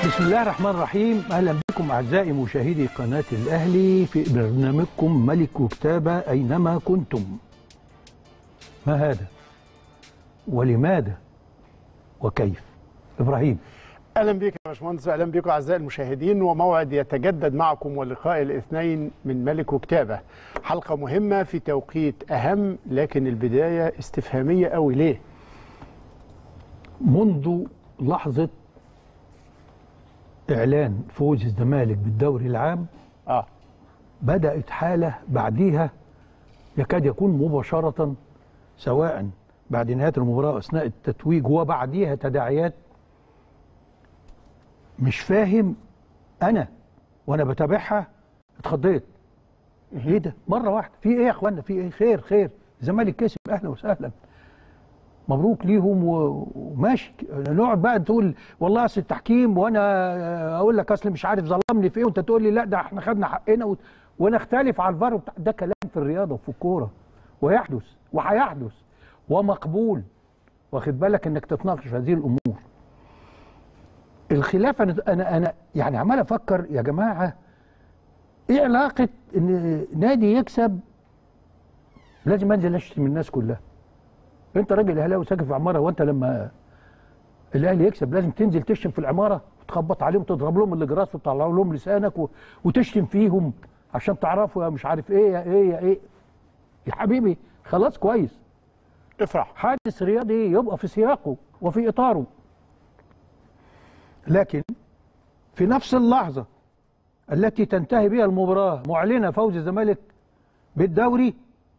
بسم الله الرحمن الرحيم اهلا بكم اعزائي مشاهدي قناه الاهلي في برنامجكم ملك وكتابه اينما كنتم ما هذا ولماذا وكيف ابراهيم اهلا بك يا باشمهندس واهلا بكم اعزائي المشاهدين وموعد يتجدد معكم واللقاء الاثنين من ملك وكتابه حلقه مهمه في توقيت اهم لكن البدايه استفهاميه قوي ليه منذ لحظه اعلان فوز الزمالك بالدوري العام اه بدات حاله بعديها يكاد يكون مباشره سواء بعد نهايه المباراه اثناء التتويج وبعديها تداعيات مش فاهم انا وانا بتابعها اتخضيت ايه ده مره واحده في ايه يا اخوانا في ايه خير خير الزمالك كسب اهلا وسهلا مبروك ليهم و- وماشي نقعد بقى تقول والله اصل التحكيم وانا اقول لك اصل مش عارف ظلمني في ايه وانت تقول لي لا ده احنا خدنا حقنا و... ونختلف على الفار وبتاع ده كلام في الرياضه وفي الكوره ويحدث وهيحدث ومقبول واخد بالك انك تتناقش في هذه الامور الخلاف انا انا انا يعني عمال افكر يا جماعه ايه علاقه ان نادي يكسب لازم انزل اشتم الناس كلها انت راجل اهلاوي ساكن في عماره وانت لما الاهلي يكسب لازم تنزل تشتم في العماره وتخبط عليهم وتضرب لهم الاجراس وتطلع لهم لسانك و... وتشتم فيهم عشان تعرفوا يا مش عارف ايه يا ايه يا ايه يا حبيبي خلاص كويس افرح حادث رياضي يبقى في سياقه وفي اطاره لكن في نفس اللحظه التي تنتهي بها المباراه معلنه فوز الزمالك بالدوري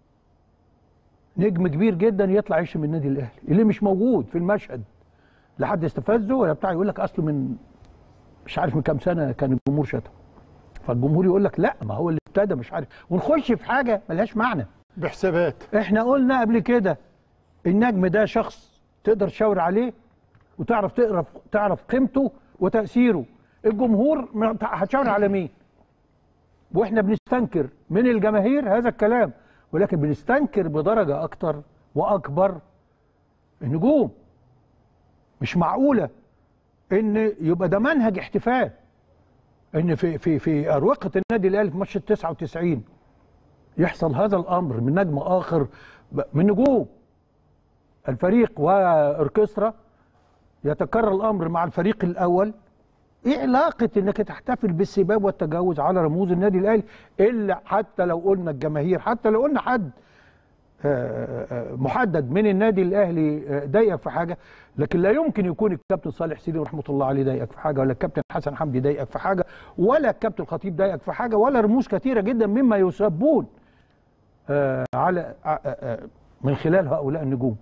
نجم كبير جدا يطلع يشتم النادي الاهلي اللي مش موجود في المشهد لا حد استفزه ولا بتاع يقول لك اصله من مش عارف من كام سنه كان الجمهور شتم فالجمهور يقول لك لا ما هو اللي ابتدى مش عارف ونخش في حاجه ملهاش معنى بحسابات احنا قلنا قبل كده النجم ده شخص تقدر تشاور عليه وتعرف تقرا تعرف قيمته وتاثيره الجمهور ما- هتشاور على مين واحنا بنستنكر من الجماهير هذا الكلام ولكن بنستنكر بدرجه اكتر واكبر النجوم مش معقوله ان يبقى ده منهج احتفال ان في في في اروقه النادي الاهلي في ماتش ال 99 يحصل هذا الامر من نجم اخر ب- من نجوم الفريق واوركسترا يتكرر الامر مع الفريق الاول ايه علاقه انك تحتفل بالسباب والتجاوز على رموز النادي الاهلي الا حتى لو قلنا الجماهير حتى لو قلنا حد آه، آه، محدد من النادي الاهلي آه، ضايقك في حاجه لكن لا يمكن يكون الكابتن صالح سليم رحمه الله عليه ضايقك في حاجه ولا الكابتن حسن حمدي ضايقك في حاجه ولا الكابتن الخطيب ضايقك في حاجه ولا رموز كثيره جدا مما يسبون آه، على آه، آه، من خلال هؤلاء النجوم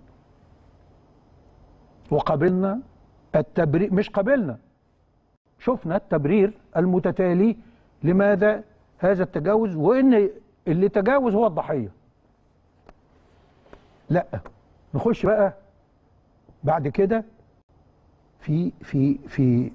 وقبلنا التبرير مش قبلنا شفنا التبرير المتتالي لماذا هذا التجاوز وان اللي تجاوز هو الضحيه لا نخش بقى بعد كده في في في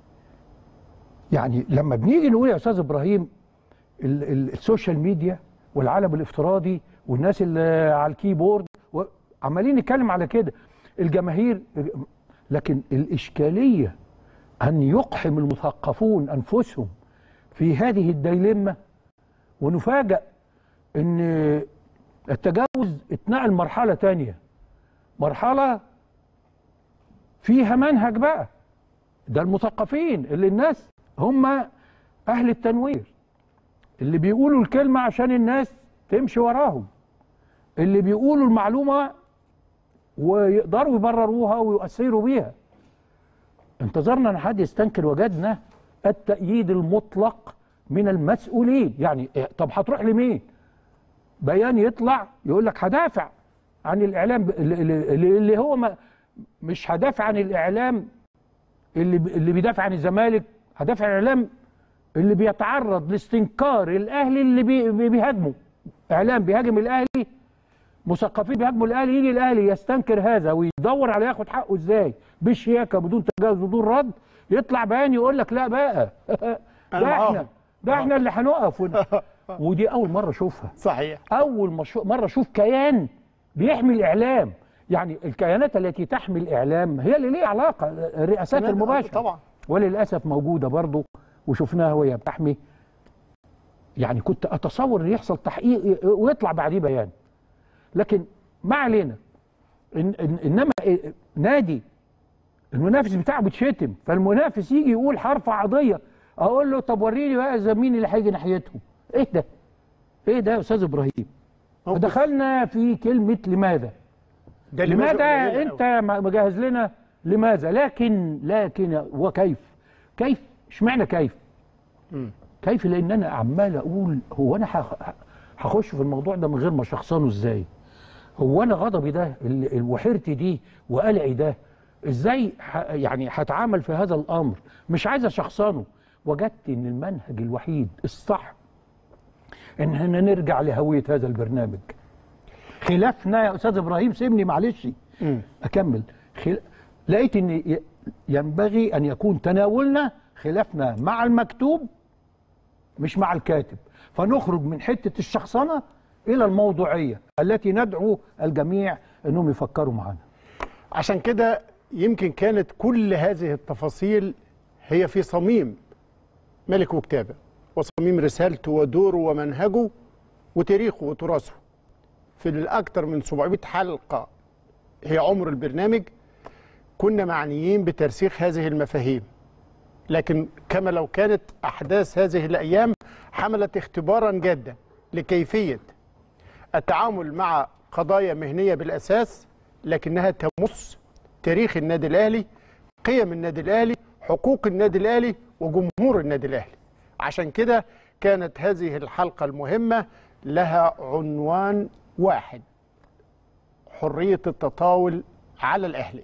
يعني لما بنيجي نقول يا استاذ ابراهيم ال- ال- السوشيال ميديا والعالم الافتراضي والناس اللي على الكيبورد و- عمالين نتكلم على كده الجماهير لكن الاشكاليه ان يقحم المثقفون انفسهم في هذه الديلمه ونفاجأ ان التجاوز اتنقل مرحله تانية مرحله فيها منهج بقى ده المثقفين اللي الناس هم اهل التنوير اللي بيقولوا الكلمه عشان الناس تمشي وراهم اللي بيقولوا المعلومه ويقدروا يبرروها ويؤثروا بيها انتظرنا ان حد يستنكر وجدنا التأييد المطلق من المسؤولين يعني إيه، طب هتروح لمين بيان يطلع يقول لك هدافع عن الاعلام ب- اللي, اللي اللي هو ما مش هدافع عن الاعلام اللي ب- اللي بيدافع عن الزمالك هدافع عن الاعلام اللي بيتعرض لاستنكار الاهلي اللي بي بي- بيهاجمه اعلام بيهاجم الاهلي مثقفين بيهاجموا الاهلي يجي الاهلي يستنكر هذا ويدور على ياخد حقه ازاي بشياكه بدون تجاوز بدون رد يطلع بيان يقول لك لا بقى ده معاهم. احنا ده احنا اللي هنقف ون- ودي اول مره اشوفها صحيح اول مشو- مره اشوف كيان بيحمي الاعلام يعني الكيانات التي تحمي الاعلام هي اللي ليها علاقه الرئاسات تمام، المباشره طبعا وللاسف موجوده برضه وشفناها وهي بتحمي يعني كنت اتصور ان يحصل تحقيق ويطلع بعديه بيان لكن ما علينا إن إن انما إيه- نادي المنافس بتاعه بيتشتم فالمنافس يجي يقول هرفع قضيه اقول له طب وريني بقى اذا مين اللي هيجي ناحيتهم ايه ده ايه ده يا استاذ ابراهيم موقف- فدخلنا في كلمه لماذا ده لماذا قليلة انت أوي. م- مجهز لنا لماذا لكن لكن وكيف كيف اشمعنى كيف مم. كيف لان انا عمال اقول هو انا هخ- هخش في الموضوع ده من غير ما شخصنه ازاي هو انا غضبي ده ال- وحيرتي دي وقلقي ده ازاي ح- يعني هتعامل في هذا الامر مش عايز اشخصنه وجدت ان المنهج الوحيد الصح ان احنا نرجع لهويه هذا البرنامج خلافنا يا استاذ ابراهيم سيبني معلش مم. اكمل خل... لقيت ان ي- ينبغي ان يكون تناولنا خلافنا مع المكتوب مش مع الكاتب فنخرج من حته الشخصنه الى الموضوعيه التي ندعو الجميع انهم يفكروا معنا عشان كده يمكن كانت كل هذه التفاصيل هي في صميم ملك وكتابة وصميم رسالته ودوره ومنهجه وتاريخه وتراثه في الأكثر من 700 حلقة هي عمر البرنامج كنا معنيين بترسيخ هذه المفاهيم لكن كما لو كانت أحداث هذه الأيام حملت اختبارا جادا لكيفية التعامل مع قضايا مهنية بالأساس لكنها تمس تاريخ النادي الأهلي قيم النادي الأهلي حقوق النادي الأهلي وجمهور النادي الأهلي عشان كده كانت هذه الحلقة المهمة لها عنوان واحد حرية التطاول على الأهلي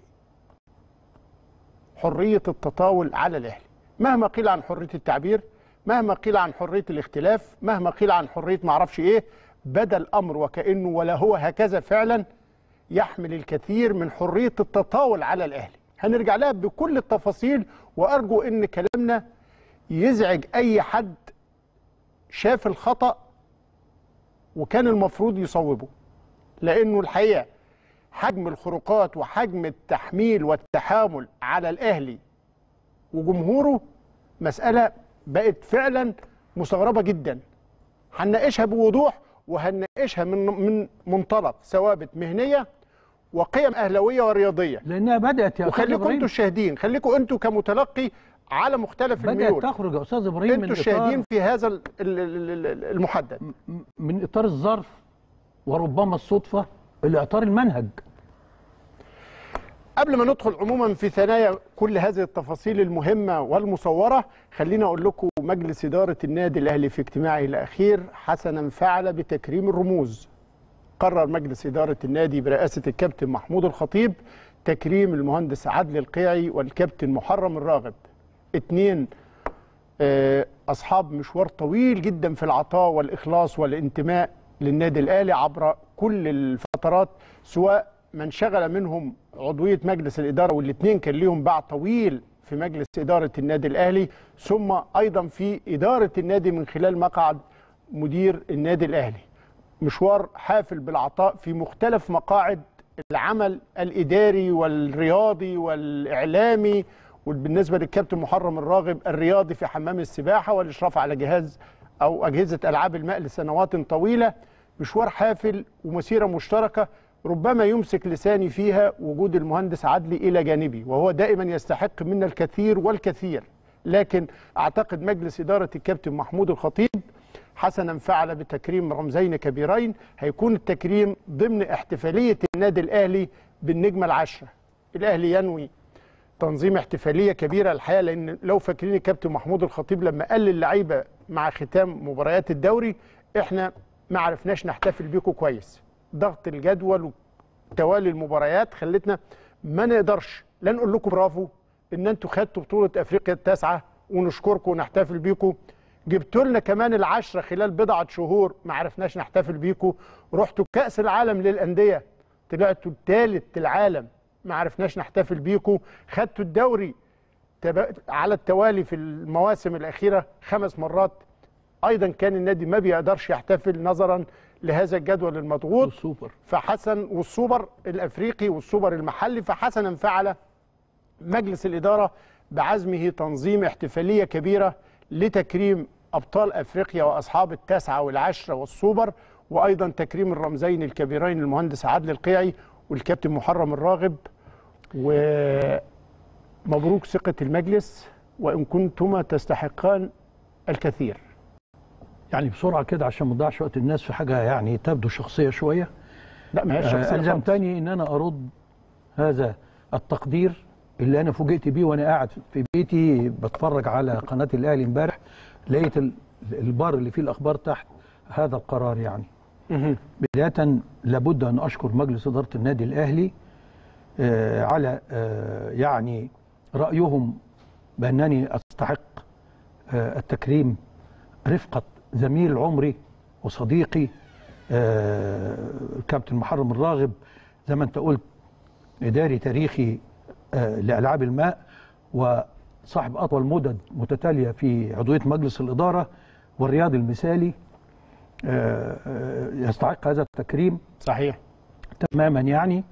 حرية التطاول على الأهلي مهما قيل عن حرية التعبير مهما قيل عن حرية الاختلاف مهما قيل عن حرية معرفش إيه بدا الأمر وكأنه ولا هو هكذا فعلا يحمل الكثير من حرية التطاول على الأهلي هنرجع لها بكل التفاصيل وأرجو أن كلامنا يزعج أي حد شاف الخطأ وكان المفروض يصوبه لأنه الحقيقة حجم الخروقات وحجم التحميل والتحامل على الأهلي وجمهوره مسألة بقت فعلا مستغربة جدا هنناقشها بوضوح وهنناقشها من من منطلق ثوابت مهنية وقيم أهلوية ورياضية لانها بدات يا استاذ وخليكم ابراهيم انتوا الشاهدين خليكم انتوا كمتلقي على مختلف بدات الميول تخرج يا استاذ ابراهيم من انتوا الشاهدين اطار في هذا ال- ال- ال- ال- المحدد من اطار الظرف وربما الصدفه الى اطار المنهج قبل ما ندخل عموما في ثنايا كل هذه التفاصيل المهمة والمصورة خلينا أقول لكم مجلس إدارة النادي الأهلي في اجتماعه الأخير حسنا فعل بتكريم الرموز قرر مجلس إدارة النادي برئاسة الكابتن محمود الخطيب تكريم المهندس عدلي القيعي والكابتن محرم الراغب اتنين آه، أصحاب مشوار طويل جدا في العطاء والإخلاص والانتماء للنادي الأهلي عبر كل الفترات سواء من شغل منهم عضوية مجلس الإدارة والاثنين كان ليهم باع طويل في مجلس إدارة النادي الأهلي ثم أيضا في إدارة النادي من خلال مقعد مدير النادي الأهلي مشوار حافل بالعطاء في مختلف مقاعد العمل الإداري والرياضي والإعلامي وبالنسبة للكابتن محرم الراغب الرياضي في حمام السباحة والإشراف على جهاز أو أجهزة ألعاب الماء لسنوات طويلة مشوار حافل ومسيرة مشتركة ربما يمسك لساني فيها وجود المهندس عدلي إلى جانبي وهو دائما يستحق منا الكثير والكثير لكن أعتقد مجلس إدارة الكابتن محمود الخطيب حسنا فعل بتكريم رمزين كبيرين هيكون التكريم ضمن احتفالية النادي الأهلي بالنجمة العشرة الأهلي ينوي تنظيم احتفالية كبيرة الحقيقة لأن لو فاكرين الكابتن محمود الخطيب لما قال للعيبة مع ختام مباريات الدوري احنا ما عرفناش نحتفل بيكم كويس ضغط الجدول وتوالي المباريات خلتنا ما نقدرش لا نقول لكم برافو ان انتوا خدتوا بطولة افريقيا التاسعة ونشكركم ونحتفل بيكم جبتوا لنا كمان العشرة خلال بضعة شهور ما عرفناش نحتفل بيكم رحتوا كأس العالم للأندية طلعتوا الثالث العالم ما عرفناش نحتفل بيكم خدتوا الدوري تب- على التوالي في المواسم الأخيرة خمس مرات أيضا كان النادي ما بيقدرش يحتفل نظرا لهذا الجدول المضغوط السوبر فحسن والسوبر الافريقي والسوبر المحلي فحسنا فعل مجلس الاداره بعزمه تنظيم احتفاليه كبيره لتكريم ابطال افريقيا واصحاب التاسعه والعشره والسوبر وايضا تكريم الرمزين الكبيرين المهندس عادل القيعي والكابتن محرم الراغب ومبروك ثقه المجلس وان كنتما تستحقان الكثير يعني بسرعه كده عشان ما نضيعش وقت الناس في حاجه يعني تبدو شخصيه شويه لا ما هي آه، شخصيه خالص. الزمتني ان انا ارد هذا التقدير اللي انا فوجئت بيه وانا قاعد في بيتي بتفرج على قناه الاهلي امبارح لقيت ال- البار اللي فيه الاخبار تحت هذا القرار يعني مهم. بدايه لابد ان اشكر مجلس اداره النادي الاهلي آه، على آه، يعني رايهم بانني استحق آه، التكريم رفقه زميل عمري وصديقي آه، الكابتن محرم الراغب زي ما انت قلت اداري تاريخي آه، لالعاب الماء وصاحب اطول مدد متتاليه في عضويه مجلس الاداره والرياضي المثالي آه، آه، يستحق هذا التكريم صحيح تماما يعني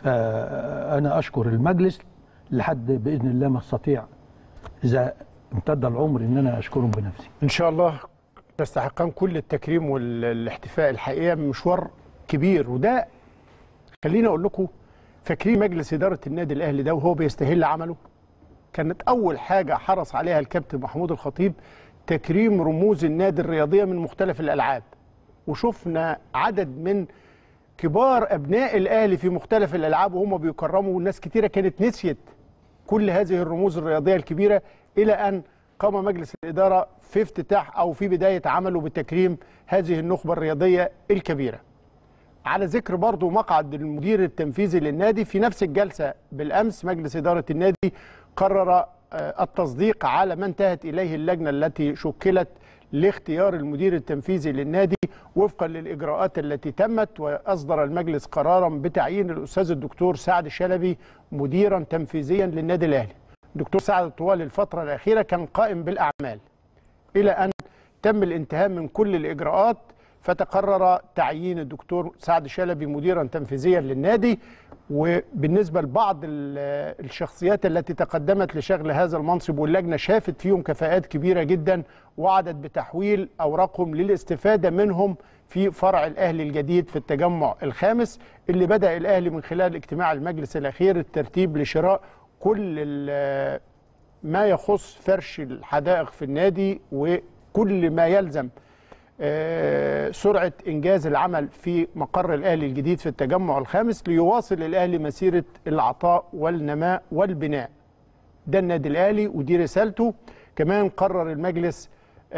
فأنا أشكر المجلس لحد بإذن الله ما استطيع إذا امتد العمر إن أنا أشكرهم بنفسي ان شاء الله تستحقان كل التكريم والاحتفاء الحقيقه مشوار كبير وده خليني اقول لكم فاكرين مجلس اداره النادي الاهلي ده وهو بيستهل عمله كانت اول حاجه حرص عليها الكابتن محمود الخطيب تكريم رموز النادي الرياضيه من مختلف الالعاب وشفنا عدد من كبار ابناء الاهلي في مختلف الالعاب وهم بيكرموا وناس كتيره كانت نسيت كل هذه الرموز الرياضيه الكبيره الى ان قام مجلس الاداره في افتتاح او في بدايه عمله بتكريم هذه النخبه الرياضيه الكبيره. على ذكر برضو مقعد المدير التنفيذي للنادي في نفس الجلسه بالامس مجلس اداره النادي قرر آه، التصديق على ما انتهت اليه اللجنه التي شكلت لاختيار المدير التنفيذي للنادي وفقا للاجراءات التي تمت واصدر المجلس قرارا بتعيين الاستاذ الدكتور سعد شلبي مديرا تنفيذيا للنادي الاهلي. الدكتور سعد طوال الفتره الاخيره كان قائم بالاعمال الى ان تم الانتهاء من كل الاجراءات فتقرر تعيين الدكتور سعد شلبي مديرا تنفيذيا للنادي وبالنسبه لبعض ال- الشخصيات التي تقدمت لشغل هذا المنصب واللجنه شافت فيهم كفاءات كبيره جدا وعدت بتحويل اوراقهم للاستفاده منهم في فرع الاهلي الجديد في التجمع الخامس اللي بدا الاهلي من خلال اجتماع المجلس الاخير الترتيب لشراء كل ال- ما يخص فرش الحدائق في النادي وكل ما يلزم آه، سرعة إنجاز العمل في مقر الأهلي الجديد في التجمع الخامس ليواصل الأهلي مسيرة العطاء والنماء والبناء ده النادي الأهلي ودي رسالته كمان قرر المجلس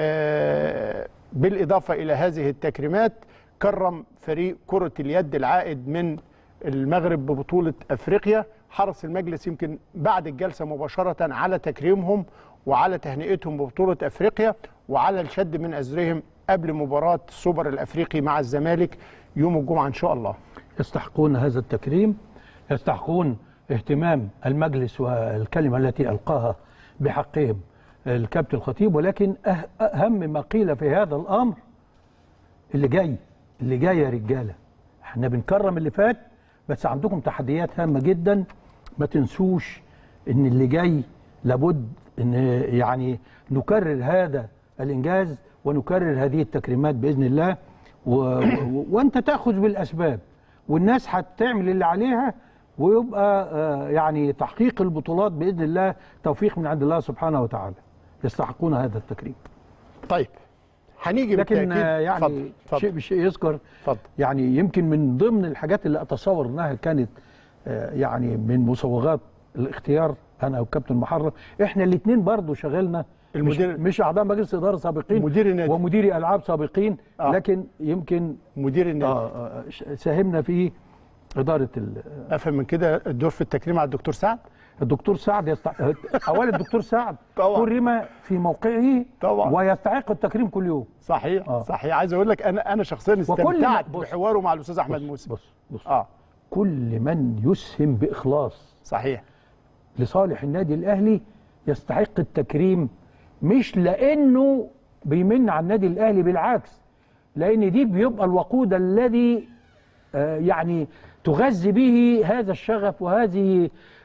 آه، بالإضافة إلى هذه التكريمات كرم فريق كرة اليد العائد من المغرب ببطولة أفريقيا حرص المجلس يمكن بعد الجلسة مباشرة على تكريمهم وعلى تهنئتهم ببطولة أفريقيا وعلى الشد من أزرهم قبل مباراة السوبر الأفريقي مع الزمالك يوم الجمعة إن شاء الله يستحقون هذا التكريم يستحقون اهتمام المجلس والكلمة التي ألقاها بحقهم الكابتن الخطيب ولكن أه- أهم ما قيل في هذا الأمر اللي جاي اللي جاي يا رجالة احنا بنكرم اللي فات بس عندكم تحديات هامة جدا ما تنسوش ان اللي جاي لابد ان يعني نكرر هذا الانجاز ونكرر هذه التكريمات باذن الله و... و... وانت تاخذ بالاسباب والناس هتعمل اللي عليها ويبقى آه، يعني تحقيق البطولات باذن الله توفيق من عند الله سبحانه وتعالى يستحقون هذا التكريم طيب هنيجي لكن بالتأكيد آه، يعني اتفضل اتفضل شيء بشيء يذكر اتفضل يعني يمكن من ضمن الحاجات اللي اتصور انها كانت آه، يعني من مصوغات الاختيار انا والكابتن محرم احنا الاثنين برضو شغلنا المدير- مش, مش اعضاء مجلس اداره سابقين مدير النادي. ومديري العاب سابقين آه. لكن يمكن مدير النادي آه آه، ش- ساهمنا في اداره ال- افهم من كده الدور في التكريم على الدكتور سعد الدكتور سعد يستع... اولا الدكتور سعد طبعا. كرم في موقعه طبعا. ويستحق التكريم كل يوم صحيح آه. صحيح عايز اقول لك انا انا شخصيا ما- استمتعت بص. بحواره مع الاستاذ احمد بص موسى بص بص اه كل من يسهم باخلاص صحيح لصالح النادي الاهلي يستحق التكريم مش لانه بيمن على النادي الاهلي بالعكس لان دي بيبقى الوقود الذي آه، يعني تغذي به هذا الشغف وهذه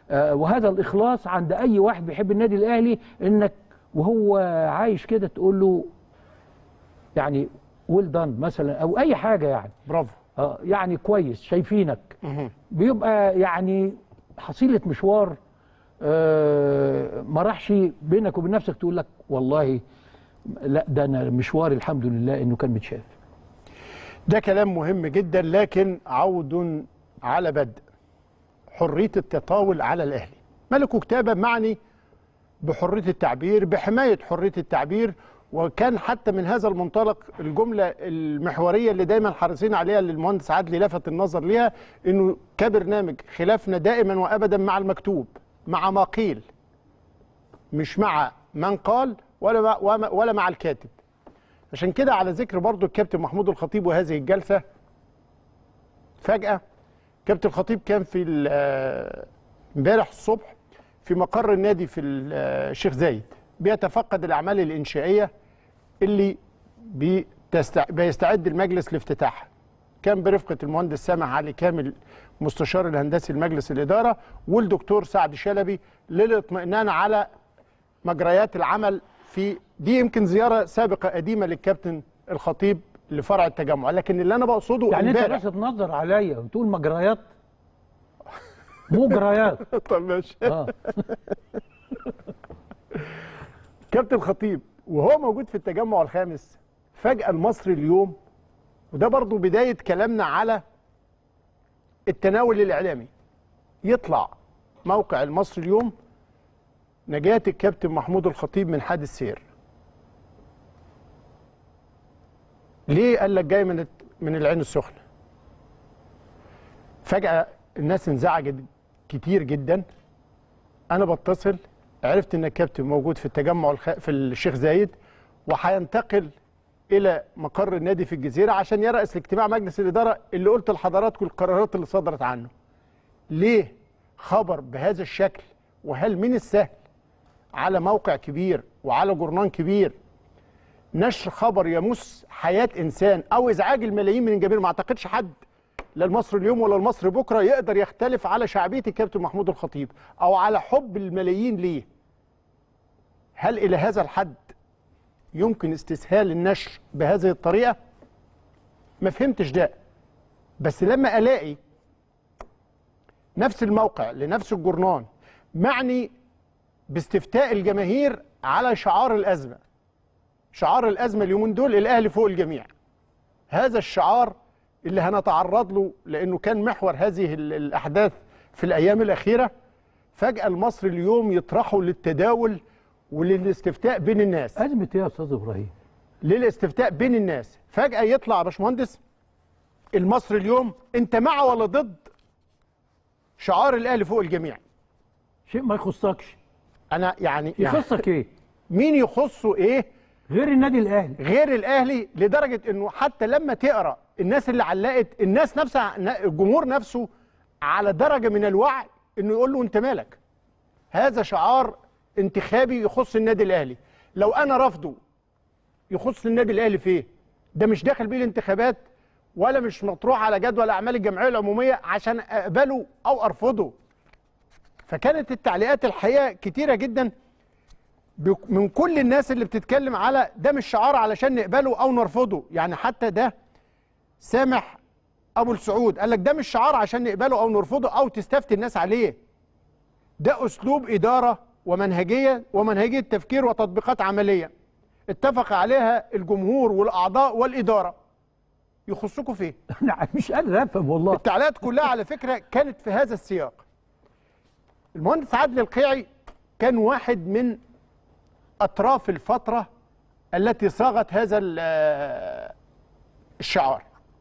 آه، وهذا الاخلاص عند اي واحد بيحب النادي الاهلي انك وهو عايش كده تقول له يعني ويل دان مثلا او اي حاجه يعني برافو آه، يعني كويس شايفينك بيبقى يعني حصيله مشوار آه، ما راحش بينك وبين نفسك تقول لك والله لا ده انا مشواري الحمد لله انه كان متشاف ده كلام مهم جدا لكن عود على بدء حرية التطاول على الأهلي ملك كتابة معني بحرية التعبير بحماية حرية التعبير وكان حتى من هذا المنطلق الجملة المحورية اللي دايما حريصين عليها اللي المهندس عدلي لفت النظر ليها انه كبرنامج خلافنا دائما وابدا مع المكتوب مع ما قيل مش مع من قال ولا مع وما- ولا مع الكاتب عشان كده على ذكر برضو الكابتن محمود الخطيب وهذه الجلسة فجأة كابتن الخطيب كان في ال- آه، امبارح الصبح في مقر النادي في ال- آه، الشيخ زايد بيتفقد الأعمال الإنشائية اللي بتستع... بيستعد المجلس لافتتاحها كان برفقة المهندس سامح علي كامل مستشار الهندسي لمجلس الإدارة والدكتور سعد شلبي للاطمئنان على مجريات العمل في دي يمكن زيارة سابقة قديمة للكابتن الخطيب لفرع التجمع لكن اللي أنا بقصده يعني انت امبارح بس تنظر عليا وتقول مجريات مجريات طب ماشي اه كابتن الخطيب وهو موجود في التجمع الخامس فجأة المصري اليوم وده برضو بداية كلامنا على التناول الإعلامي يطلع موقع المصري اليوم نجاة الكابتن محمود الخطيب من حادث سير ليه قال لك جاي من الت- من العين السخنة فجأة الناس انزعجت كتير جدا انا بتصل عرفت ان الكابتن موجود في التجمع الخ... في الشيخ زايد وهينتقل الى مقر النادي في الجزيره عشان يرأس اجتماع مجلس الاداره اللي قلت لحضراتكم القرارات اللي صدرت عنه. ليه خبر بهذا الشكل وهل من السهل على موقع كبير وعلى جورنان كبير نشر خبر يمس حياه انسان او ازعاج الملايين من الجماهير ما اعتقدش حد لا المصري اليوم ولا المصري بكره يقدر يختلف على شعبيه الكابتن محمود الخطيب او على حب الملايين ليه هل الى هذا الحد يمكن استسهال النشر بهذه الطريقه ما فهمتش ده بس لما الاقي نفس الموقع لنفس الجورنان معني باستفتاء الجماهير على شعار الازمه شعار الازمه اليومين دول الاهلي فوق الجميع هذا الشعار اللي هنتعرض له لانه كان محور هذه ال- الاحداث في الايام الاخيره فجاه المصري اليوم يطرحه للتداول وللاستفتاء بين الناس ازمه ايه يا استاذ ابراهيم للاستفتاء بين الناس فجاه يطلع يا باشمهندس المصري اليوم انت مع ولا ضد شعار الاهلي فوق الجميع شيء ما يخصكش انا يعني, يعني يخصك ايه مين يخصه ايه غير النادي الاهلي غير الاهلي لدرجه انه حتى لما تقرا الناس اللي علقت الناس نفسها الجمهور نفسه على درجه من الوعي انه يقول له انت مالك هذا شعار انتخابي يخص النادي الاهلي لو انا رافضه يخص النادي الاهلي في ايه ده مش داخل بيه الانتخابات ولا مش مطروح على جدول اعمال الجمعيه العموميه عشان اقبله او ارفضه فكانت التعليقات الحقيقه كتيره جدا بك- من كل الناس اللي بتتكلم على ده مش شعار علشان نقبله او نرفضه يعني حتى ده سامح ابو السعود قال لك ده مش شعار عشان نقبله او نرفضه او تستفتي الناس عليه ده اسلوب اداره ومنهجيه ومنهجيه تفكير وتطبيقات عمليه اتفق عليها الجمهور والاعضاء والاداره يخصكم في ايه انا مش قادر افهم والله التعليقات كلها على فكره كانت في هذا السياق المهندس عادل القيعي كان واحد من اطراف الفتره التي صاغت هذا ال- آه، الشعار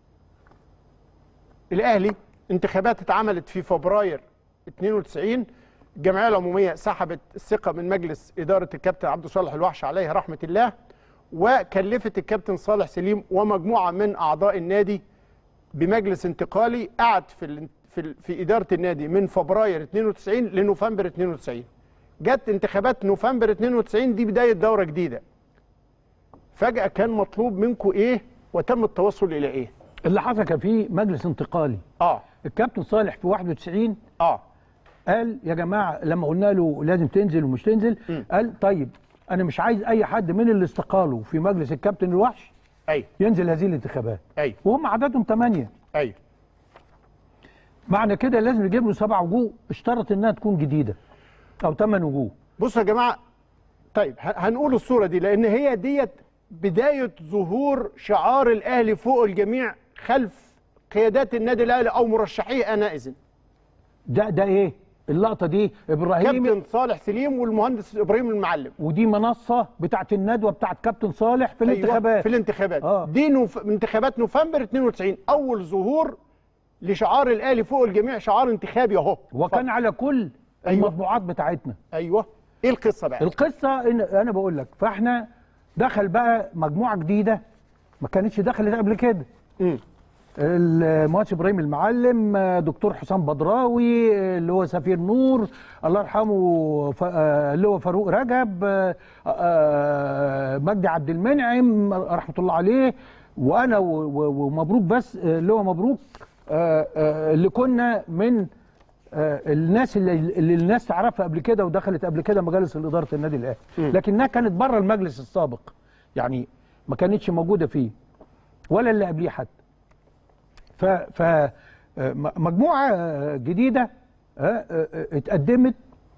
الاهلي انتخابات اتعملت في فبراير 92 الجمعيه العموميه سحبت الثقه من مجلس اداره الكابتن عبد الصالح الوحش عليه رحمه الله وكلفت الكابتن صالح سليم ومجموعه من اعضاء النادي بمجلس انتقالي قعد في ال- في ال- في اداره النادي من فبراير 92 لنوفمبر 92 جت انتخابات نوفمبر 92 دي بدايه دوره جديده فجاه كان مطلوب منكم ايه وتم التوصل الى ايه اللي حصل كان في مجلس انتقالي اه الكابتن صالح في 91 اه قال يا جماعه لما قلنا له لازم تنزل ومش تنزل قال طيب انا مش عايز اي حد من اللي استقالوا في مجلس الكابتن الوحش ايوه ينزل هذه الانتخابات ايوه وهم عددهم ثمانيه ايوه معنى كده لازم يجيب له سبع وجوه اشترط انها تكون جديده او ثمان وجوه بصوا يا جماعه طيب ه- هنقول الصوره دي لان هي ديت بدايه ظهور شعار الاهلي فوق الجميع خلف قيادات النادي الاهلي او مرشحيه انئذ ده ده ايه اللقطه دي ابراهيم كابتن صالح سليم والمهندس ابراهيم المعلم ودي منصه بتاعت الندوه بتاعت كابتن صالح في أيوة، الانتخابات في الانتخابات آه. دي نوف... انتخابات نوفمبر 92 اول ظهور لشعار الاهلي فوق الجميع شعار انتخابي اهو وكان على كل أيوة. المطبوعات بتاعتنا ايوه ايه القصه بقى القصه إن انا بقول لك فاحنا دخل بقى مجموعه جديده ما كانتش دخلت قبل كده مم. المهندس ابراهيم المعلم دكتور حسام بدراوي اللي هو سفير نور الله يرحمه ف- آه، اللي هو فاروق رجب آه، آه، مجدي عبد المنعم رحمه الله عليه وانا و- و- ومبروك بس آه، اللي هو مبروك آه، آه، اللي كنا من آه، الناس اللي, اللي الناس تعرفها قبل كده ودخلت قبل كده مجالس الاداره النادي الاهلي لكنها كانت بره المجلس السابق يعني ما كانتش موجوده فيه ولا اللي قبليه حتى ف ف آه، م- مجموعه آه، جديده آه، آه، آه، اتقدمت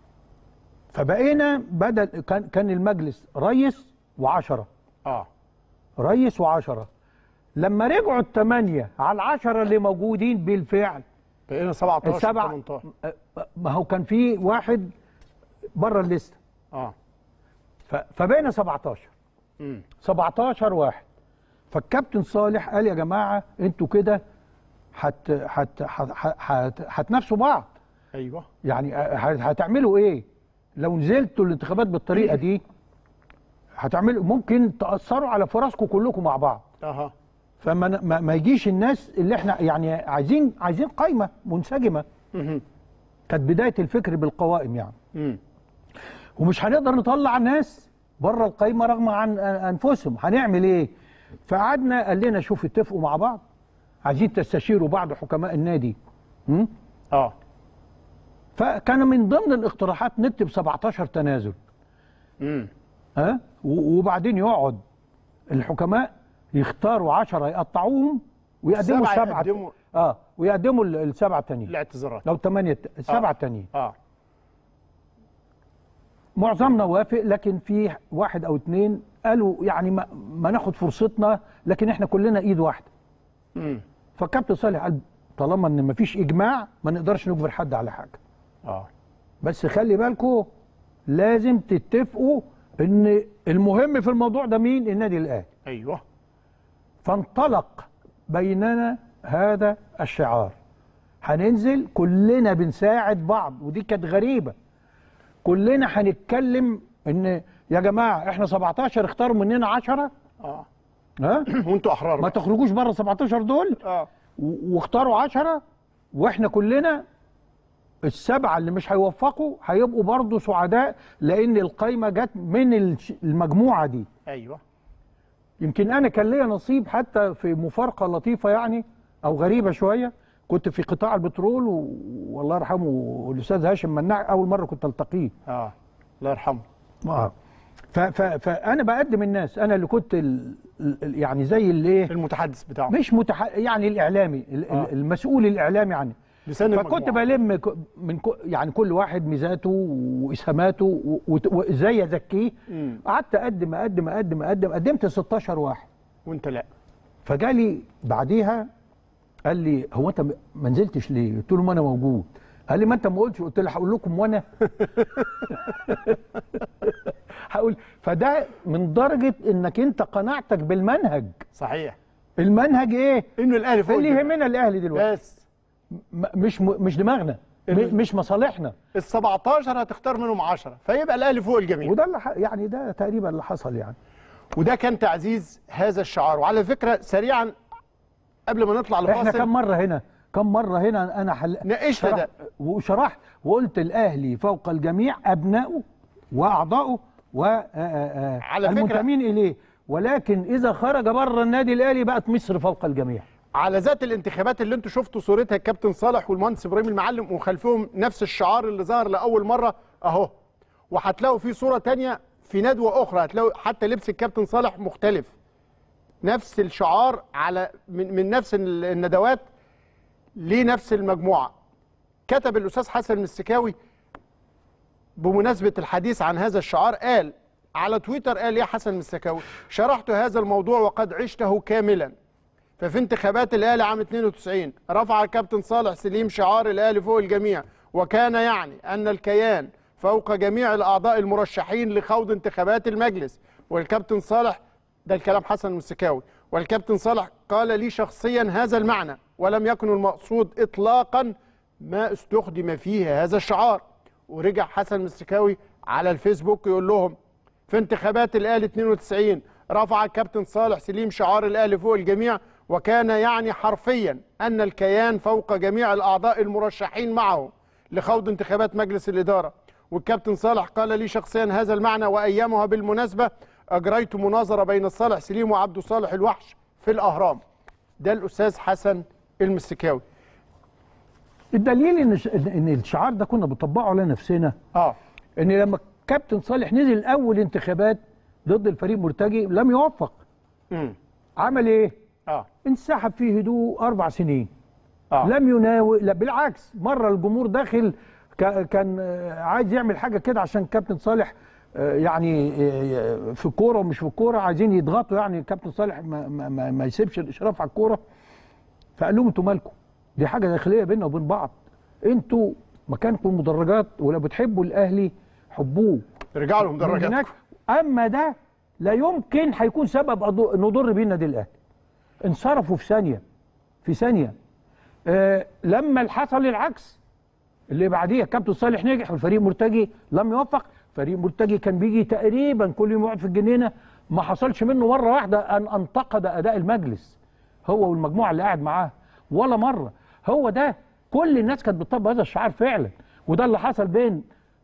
فبقينا بدل كان كان المجلس ريس وعشرة اه ريس وعشرة لما رجعوا الثمانية على العشرة اللي موجودين بالفعل بقينا 17 السبع 18 آه، آه، ما هو كان في واحد بره الليسته اه ف- فبقينا 17 امم 17 واحد فالكابتن صالح قال يا جماعه انتوا كده هت هت هت- هت- هتنافسوا بعض ايوه يعني هت- هتعملوا ايه لو نزلتوا الانتخابات بالطريقه دي هتعملوا ممكن تاثروا على فرصكم كلكم مع بعض اها فما ن- ما, ما يجيش الناس اللي احنا يعني عايزين عايزين قايمه منسجمه مهم. كانت بدايه الفكر بالقوائم يعني امم ومش هنقدر نطلع ناس بره القايمه رغم عن انفسهم هنعمل ايه فقعدنا قال لنا شوف اتفقوا مع بعض عايزين تستشيروا بعض حكماء النادي م? اه فكان من ضمن الاقتراحات نكتب 17 تنازل امم ها و- وبعدين يقعد الحكماء يختاروا 10 يقطعوهم ويقدموا السبعة السبعه يقدموا- اه ويقدموا ال- السبعه التانيين الاعتذارات لو ثمانيه السبعه التانيين اه معظمنا وافق لكن في واحد او اتنين قالوا يعني ما, ما ناخد فرصتنا لكن احنا كلنا ايد واحده امم فالكابتن صالح قال طالما ان ما فيش اجماع ما نقدرش نجبر حد على حاجه اه بس خلي بالكم لازم تتفقوا ان المهم في الموضوع ده مين النادي الاهلي ايوه فانطلق بيننا هذا الشعار هننزل كلنا بنساعد بعض ودي كانت غريبه كلنا هنتكلم ان يا جماعه احنا 17 اختاروا مننا 10 اه ها وانتوا احرار ما بقى. تخرجوش بره 17 دول اه و- واختاروا 10 واحنا كلنا السبعه اللي مش هيوفقوا هيبقوا برضه سعداء لان القايمه جت من الش- المجموعه دي ايوه يمكن انا كان ليا نصيب حتى في مفارقه لطيفه يعني او غريبه شويه كنت في قطاع البترول و- والله يرحمه الاستاذ هاشم مناع اول مره كنت التقيه اه الله يرحمه اه ف- ف- فانا بقدم الناس انا اللي كنت ال ال يعني زي اللي ايه المتحدث بتاعه مش متح... يعني الاعلامي ال- آه. المسؤول الاعلامي عنه لسان فكنت المجموعة. بلم ك- من ك- يعني كل واحد ميزاته واسهاماته و- وت- وازاي ازكيه مم. قعدت اقدم اقدم اقدم اقدم قدمت 16 واحد وانت لا فجالي بعديها قال لي هو انت م- ما نزلتش ليه؟ قلت له ما انا موجود قال لي ما انت ما قلتش قلت له هقول لكم وانا هقول فده من درجه انك انت قناعتك بالمنهج صحيح المنهج ايه؟ انه الاهلي فوق اللي الجميع. يهمنا الاهلي دلوقتي بس م- مش م- مش دماغنا ال- م- مش مصالحنا ال 17 هتختار منهم 10 فيبقى الاهلي فوق الجميع وده اللي ح- يعني ده تقريبا اللي حصل يعني وده كان تعزيز هذا الشعار وعلى فكره سريعا قبل ما نطلع احنا لفاصل كم مره هنا كم مره هنا انا حل... ناقشنا شرح- ده. وشرحت وقلت الاهلي فوق الجميع ابنائه واعضائه على فكرة- والمنتمين اليه ولكن اذا خرج بره النادي الاهلي بقت مصر فوق الجميع على ذات الانتخابات اللي انتوا شفتوا صورتها الكابتن صالح والمهندس ابراهيم المعلم وخلفهم نفس الشعار اللي ظهر لاول مره اهو وهتلاقوا في صوره تانية في ندوه اخرى هتلاقوا حتى لبس الكابتن صالح مختلف نفس الشعار على من, من نفس ال- الندوات لنفس المجموعه كتب الاستاذ حسن المسكاوي بمناسبه الحديث عن هذا الشعار قال على تويتر قال يا حسن المسكاوي شرحت هذا الموضوع وقد عشته كاملا ففي انتخابات الاهلي عام 92 رفع الكابتن صالح سليم شعار الاهلي فوق الجميع وكان يعني ان الكيان فوق جميع الاعضاء المرشحين لخوض انتخابات المجلس والكابتن صالح ده الكلام حسن المسكاوي والكابتن صالح قال لي شخصيا هذا المعنى ولم يكن المقصود اطلاقا ما استخدم فيه هذا الشعار ورجع حسن المسكاوي على الفيسبوك يقول لهم في انتخابات الاهلي 92 رفع الكابتن صالح سليم شعار الاهلي فوق الجميع وكان يعني حرفيا ان الكيان فوق جميع الاعضاء المرشحين معه لخوض انتخابات مجلس الاداره والكابتن صالح قال لي شخصيا هذا المعنى وايامها بالمناسبه اجريت مناظره بين الصالح سليم وعبد صالح الوحش في الاهرام ده الاستاذ حسن المسكاوي الدليل ان ان الشعار ده كنا بنطبقه على نفسنا اه ان لما كابتن صالح نزل اول انتخابات ضد الفريق مرتجي لم يوفق امم عمل ايه؟ اه انسحب في هدوء اربع سنين اه لم يناول لا بالعكس مره الجمهور داخل كا- كان آه، عايز يعمل حاجه كده عشان كابتن صالح آه، يعني آه، في الكوره ومش في الكوره عايزين يضغطوا يعني كابتن صالح ما, ما, ما, ما يسيبش الاشراف على الكوره فقال لهم انتوا مالكم دي حاجه داخليه بيننا وبين بعض انتوا مكانكم مدرجات ولو بتحبوا الاهلي حبوه رجع لهم من درجات هناك اما ده لا يمكن هيكون سبب أض- نضر بيه النادي الاهلي انصرفوا في ثانيه في ثانيه آه لما حصل العكس اللي بعديها كابتن صالح نجح والفريق مرتجي لم يوفق فريق مرتجي كان بيجي تقريبا كل يوم يقعد في الجنينه ما حصلش منه مره واحده ان انتقد اداء المجلس هو والمجموعه اللي قاعد معاه ولا مره هو ده كل الناس كانت بتطبق هذا الشعار فعلا وده اللي حصل بين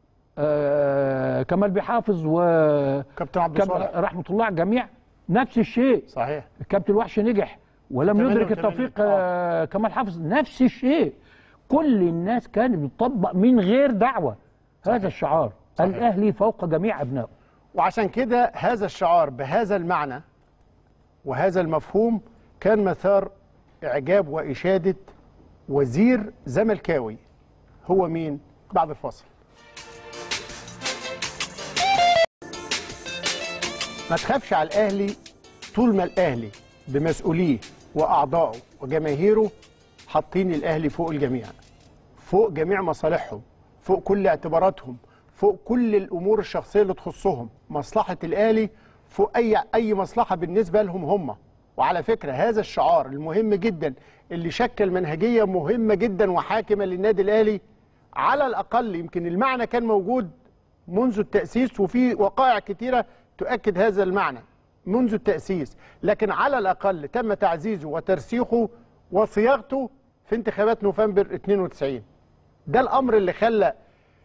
آه كمال بيحافظ و كابتن عبد كاب- الصالح رحمه الله على الجميع نفس الشيء صحيح الكابتن الوحش نجح ولم 88 يدرك التوفيق آه كمال حافظ نفس الشيء كل الناس كانت بتطبق من غير دعوه هذا الشعار صحيح. الاهلي فوق جميع ابنائه وعشان كده هذا الشعار بهذا المعنى وهذا المفهوم كان مثار اعجاب واشاده وزير زملكاوي هو مين بعد الفاصل ما تخافش على الاهلي طول ما الاهلي بمسؤوليه واعضائه وجماهيره حاطين الاهلي فوق الجميع فوق جميع مصالحهم فوق كل اعتباراتهم فوق كل الامور الشخصيه اللي تخصهم مصلحه الاهلي فوق اي اي مصلحه بالنسبه لهم هم وعلى فكره هذا الشعار المهم جدا اللي شكل منهجيه مهمه جدا وحاكمه للنادي الاهلي على الاقل يمكن المعنى كان موجود منذ التاسيس وفي وقائع كتيره تؤكد هذا المعنى منذ التاسيس لكن على الاقل تم تعزيزه وترسيخه وصياغته في انتخابات نوفمبر 92 ده الامر اللي خلى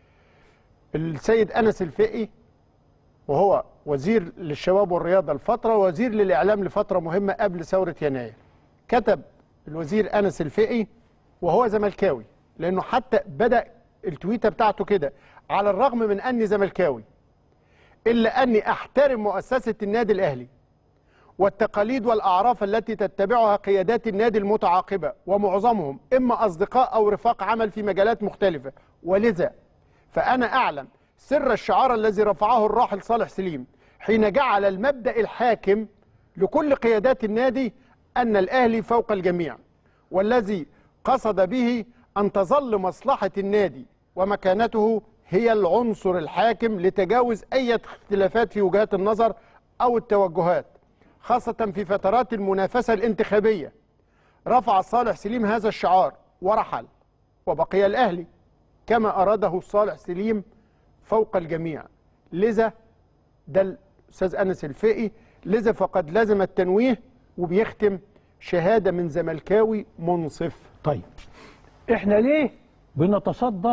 السيد انس الفقي وهو وزير للشباب والرياضه لفتره وزير للاعلام لفتره مهمه قبل ثوره يناير كتب الوزير انس الفقي وهو زملكاوي لانه حتى بدا التويته بتاعته كده على الرغم من اني زملكاوي الا اني احترم مؤسسه النادي الاهلي والتقاليد والاعراف التي تتبعها قيادات النادي المتعاقبه ومعظمهم اما اصدقاء او رفاق عمل في مجالات مختلفه ولذا فانا اعلم سر الشعار الذي رفعه الراحل صالح سليم حين جعل المبدا الحاكم لكل قيادات النادي ان الاهلي فوق الجميع والذي قصد به ان تظل مصلحه النادي ومكانته هي العنصر الحاكم لتجاوز اي اختلافات في وجهات النظر او التوجهات خاصه في فترات المنافسه الانتخابيه رفع صالح سليم هذا الشعار ورحل وبقي الاهلي كما اراده صالح سليم فوق الجميع لذا ده الاستاذ انس الفقي لذا فقد لزم التنويه وبيختم شهاده من زملكاوي منصف طيب احنا ليه بنتصدى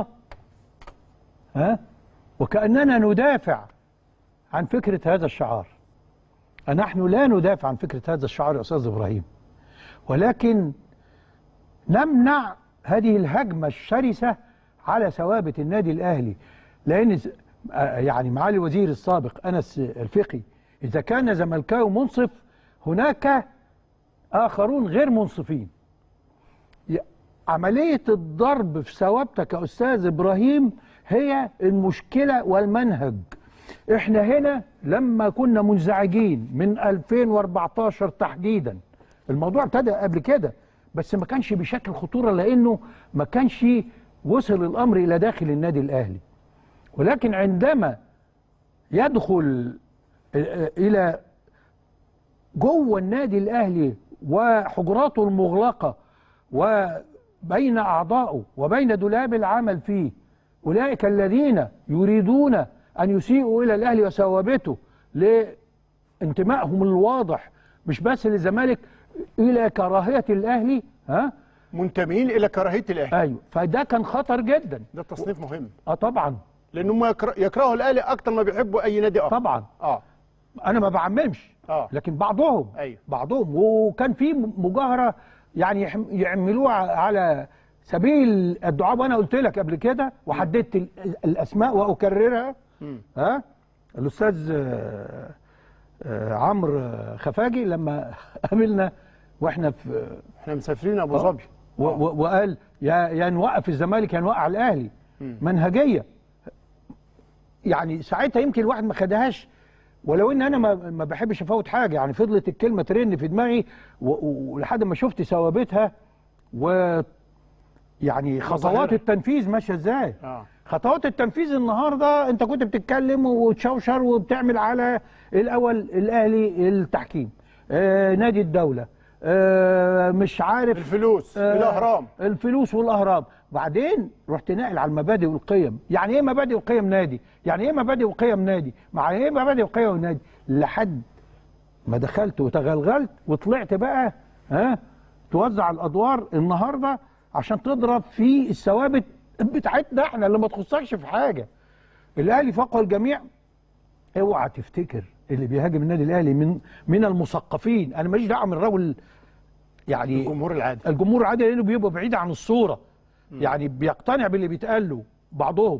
ها وكاننا ندافع عن فكره هذا الشعار نحن لا ندافع عن فكره هذا الشعار يا استاذ ابراهيم ولكن نمنع هذه الهجمة الشرسة على ثوابت النادي الأهلي لأن ز- آه يعني معالي الوزير السابق أنس الفقي إذا كان زملكاوي منصف هناك آخرون غير منصفين ي- عملية الضرب في ثوابتك يا أستاذ إبراهيم هي المشكلة والمنهج احنا هنا لما كنا منزعجين من 2014 تحديدا الموضوع ابتدى قبل كده بس ما كانش بشكل خطورة لأنه ما كانش وصل الأمر إلى داخل النادي الأهلي ولكن عندما يدخل آه، إلى جوه النادي الاهلي وحجراته المغلقه وبين اعضائه وبين دولاب العمل فيه اولئك الذين يريدون ان يسيئوا الى الاهلي وثوابته لانتمائهم الواضح مش بس للزمالك الى كراهيه الاهلي ها منتمين الى كراهيه الاهلي ايوه فده كان خطر جدا ده تصنيف مهم اه طبعا لانهم يكره- يكرهوا الاهلي اكتر ما بيحبوا اي نادي اخر طبعا اه انا ما بعممش اه لكن بعضهم أيوة. بعضهم وكان في مجاهره يعني يحم- يعملوها على سبيل الدعاء وانا قلت لك قبل كده وحددت ال- الاسماء واكررها مم. ها الاستاذ آه، آه، عمرو آه، خفاجي لما قابلنا واحنا في احنا مسافرين ابو آه. ظبي و- و- وقال يا يا نوقف الزمالك يا نوقع الاهلي مم. منهجيه يعني ساعتها يمكن الواحد ما خدهاش ولو ان انا ما ما بحبش افوت حاجه يعني فضلت الكلمه ترن في دماغي و- و- ولحد ما شفت ثوابتها و يعني خطوات مظاهرها. التنفيذ ماشيه ازاي اه خطوات التنفيذ النهارده انت كنت بتتكلم وتشوشر وبتعمل على الاول الاهلي التحكيم آه نادي الدوله آه مش عارف الفلوس آه، الاهرام الفلوس والاهرام بعدين رحت ناقل على المبادئ والقيم يعني ايه مبادئ وقيم نادي يعني ايه مبادئ وقيم نادي مع ايه مبادئ وقيم نادي لحد ما دخلت وتغلغلت وطلعت بقى ها توزع الادوار النهارده عشان تضرب في الثوابت بتاعتنا احنا اللي ما تخصكش في حاجه الاهلي فوق الجميع اوعى تفتكر اللي بيهاجم النادي الاهلي من من المثقفين انا ماليش دعوه من الرجل يعني الجمهور العادي الجمهور العادي لانه بيبقى بعيد عن الصوره يعني بيقتنع باللي بيتقال له بعضهم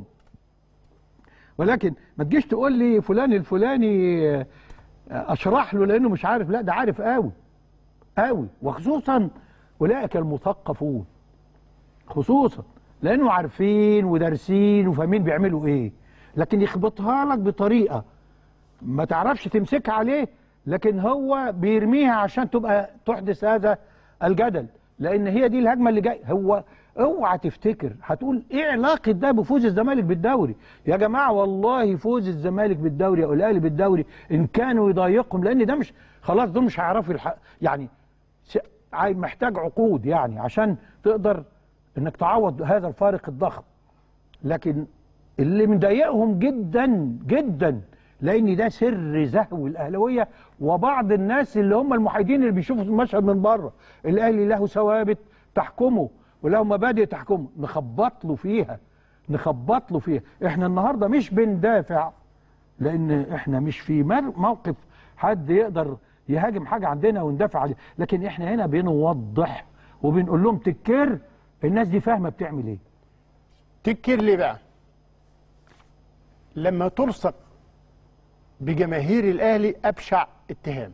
ولكن ما تجيش تقول لي فلان الفلاني آه، اشرح له لانه مش عارف لا ده عارف قوي قوي وخصوصا اولئك المثقفون خصوصا لانه عارفين ودارسين وفاهمين بيعملوا ايه لكن يخبطها لك بطريقه ما تعرفش تمسكها عليه لكن هو بيرميها عشان تبقى تحدث هذا الجدل لان هي دي الهجمه اللي جايه هو اوعى تفتكر هتقول ايه علاقه ده بفوز الزمالك بالدوري يا جماعه والله فوز الزمالك بالدوري او الاهلي بالدوري ان كانوا يضايقهم لان ده مش خلاص دول مش هيعرفوا يلحق يعني س- عاي- محتاج عقود يعني عشان تقدر انك تعوض هذا الفارق الضخم لكن اللي مضايقهم جدا جدا لان ده سر زهو الاهلاويه وبعض الناس اللي هم المحايدين اللي بيشوفوا المشهد من بره الاهلي له ثوابت تحكمه وله مبادئ تحكمه نخبط له فيها نخبط له فيها احنا النهارده مش بندافع لان احنا مش في مر- موقف حد يقدر يهاجم حاجه عندنا وندافع عليه لكن احنا هنا بنوضح وبنقول لهم تكر الناس دي فاهمه بتعمل ايه تكر لي بقى لما تلصق بجماهير الاهلي ابشع اتهام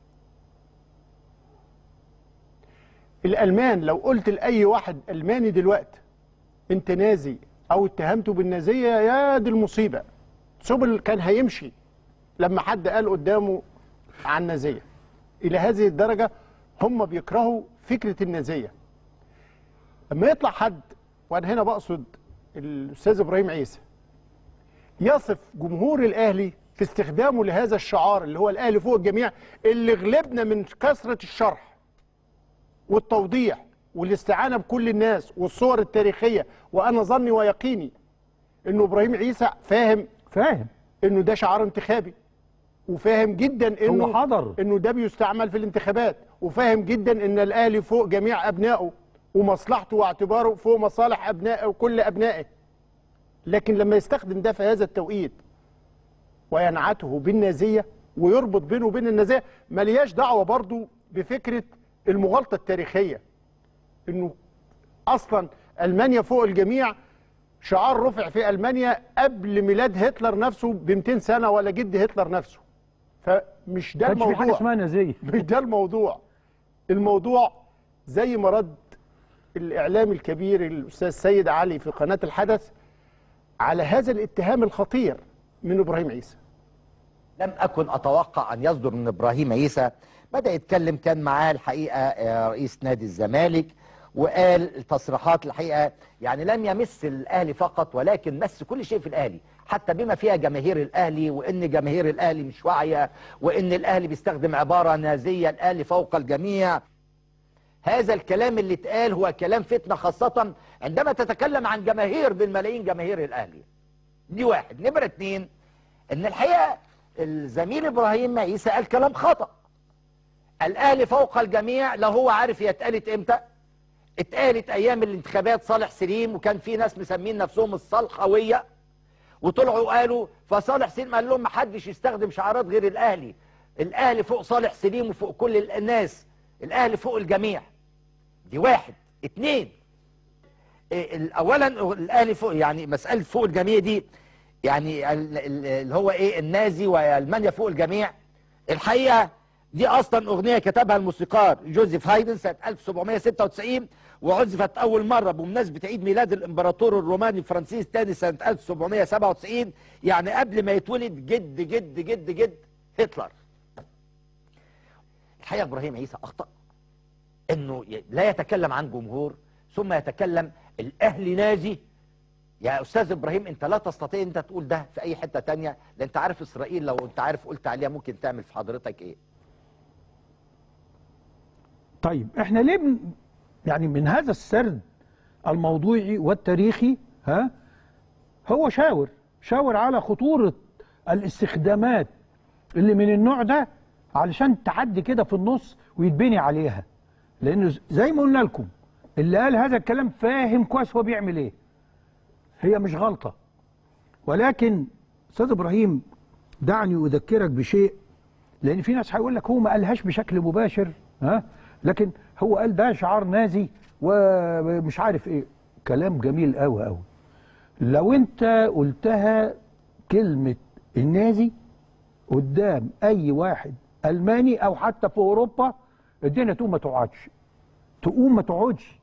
الالمان لو قلت لاي واحد الماني دلوقتي انت نازي او اتهمته بالنازيه يا دي المصيبه سبل كان هيمشي لما حد قال قدامه عن نازيه الى هذه الدرجه هم بيكرهوا فكره النازيه لما يطلع حد وانا هنا بقصد الاستاذ ابراهيم عيسى يصف جمهور الاهلي في استخدامه لهذا الشعار اللي هو الاهلي فوق الجميع اللي غلبنا من كثره الشرح والتوضيح والاستعانه بكل الناس والصور التاريخيه وانا ظني ويقيني انه ابراهيم عيسى فاهم فاهم انه ده شعار انتخابي وفاهم جدا انه هو حضر. انه ده بيستعمل في الانتخابات وفاهم جدا ان الاهلي فوق جميع ابنائه ومصلحته واعتباره فوق مصالح ابنائه وكل ابنائه لكن لما يستخدم ده في هذا التوقيت وينعته بالنازيه ويربط بينه وبين النازيه ملياش دعوه برضو بفكره المغالطه التاريخيه انه اصلا المانيا فوق الجميع شعار رفع في المانيا قبل ميلاد هتلر نفسه ب 200 سنه ولا جد هتلر نفسه فمش ده كانش في حاجه الموضوع اسمها نازيه مش ده الموضوع الموضوع زي ما رد الاعلام الكبير الاستاذ سيد علي في قناه الحدث على هذا الاتهام الخطير من ابراهيم عيسى لم أكن أتوقع أن يصدر من إبراهيم عيسى بدأ يتكلم كان معاه الحقيقة آه، رئيس نادي الزمالك وقال تصريحات الحقيقة يعني لم يمس الأهلي فقط ولكن مس كل شيء في الأهلي حتى بما فيها جماهير الأهلي وإن جماهير الأهلي مش واعية وإن الأهلي بيستخدم عبارة نازية الأهلي فوق الجميع هذا الكلام اللي اتقال هو كلام فتنة خاصة عندما تتكلم عن جماهير بالملايين جماهير الأهلي دي واحد نمرة اتنين ان الحقيقة الزميل ابراهيم عيسى قال كلام خطأ الاهلي فوق الجميع لا هو عارف هي اتقالت امتى اتقالت ايام الانتخابات صالح سليم وكان في ناس مسمين نفسهم الصلحوية وطلعوا قالوا فصالح سليم قال لهم محدش يستخدم شعارات غير الاهلي الاهلي فوق صالح سليم وفوق كل الناس الاهلي فوق الجميع دي واحد اتنين إيه، ال- اولا الاهلي فوق يعني مساله فوق الجميع دي يعني ال- ال- اللي هو ايه النازي والمانيا فوق الجميع الحقيقه دي اصلا اغنيه كتبها الموسيقار جوزيف هايدن سنه 1796 وعزفت اول مره بمناسبه عيد ميلاد الامبراطور الروماني فرانسيس الثاني سنه 1797 يعني قبل ما يتولد جد جد جد جد هتلر الحقيقه ابراهيم عيسى اخطا انه ي- لا يتكلم عن جمهور ثم يتكلم الاهلي نازي يا استاذ ابراهيم انت لا تستطيع انت تقول ده في اي حته تانية لان انت عارف اسرائيل لو انت عارف قلت عليها ممكن تعمل في حضرتك ايه طيب احنا ليه من يعني من هذا السرد الموضوعي والتاريخي ها هو شاور شاور على خطورة الاستخدامات اللي من النوع ده علشان تعدي كده في النص ويتبني عليها لانه زي ما قلنا لكم اللي قال هذا الكلام فاهم كويس هو بيعمل ايه هي مش غلطة ولكن استاذ ابراهيم دعني اذكرك بشيء لان في ناس هيقول لك هو ما قالهاش بشكل مباشر ها لكن هو قال ده شعار نازي ومش عارف ايه كلام جميل قوي قوي لو انت قلتها كلمة النازي قدام اي واحد الماني او حتى في اوروبا الدنيا تقوم ما تقعدش تقوم ما تقعدش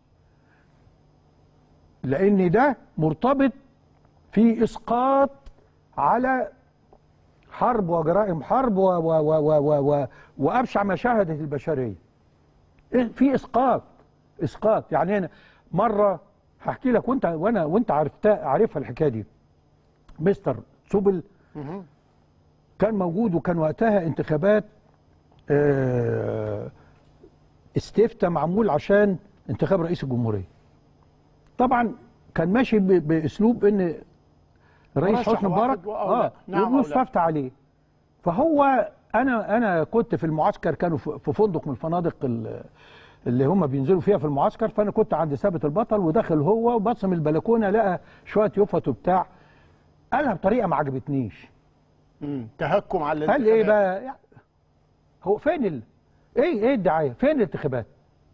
لان ده مرتبط في اسقاط على حرب وجرائم حرب و و و و و و وابشع ما شاهدت البشريه. إيه في اسقاط اسقاط يعني انا مره هحكي لك وانت وانا وانت عرفتها عارفها الحكايه دي. مستر سوبل كان موجود وكان وقتها انتخابات آه، استفتاء معمول عشان انتخاب رئيس الجمهوريه. طبعا كان ماشي ب- باسلوب ان رئيس مرشح حسني واحد مبارك وأو لا. اه نعم أو لا. ومستفتى عليه فهو انا انا كنت في المعسكر كانوا في في فندق من الفنادق ال- اللي هم بينزلوا فيها في المعسكر فانا كنت عند ثابت البطل ودخل هو وبص من البلكونه لقى شويه يفط وبتاع قالها بطريقه ما عجبتنيش مم. تهكم على قال ايه الانتخابات. بقى يعني هو فين ال... ايه ايه الدعايه فين الانتخابات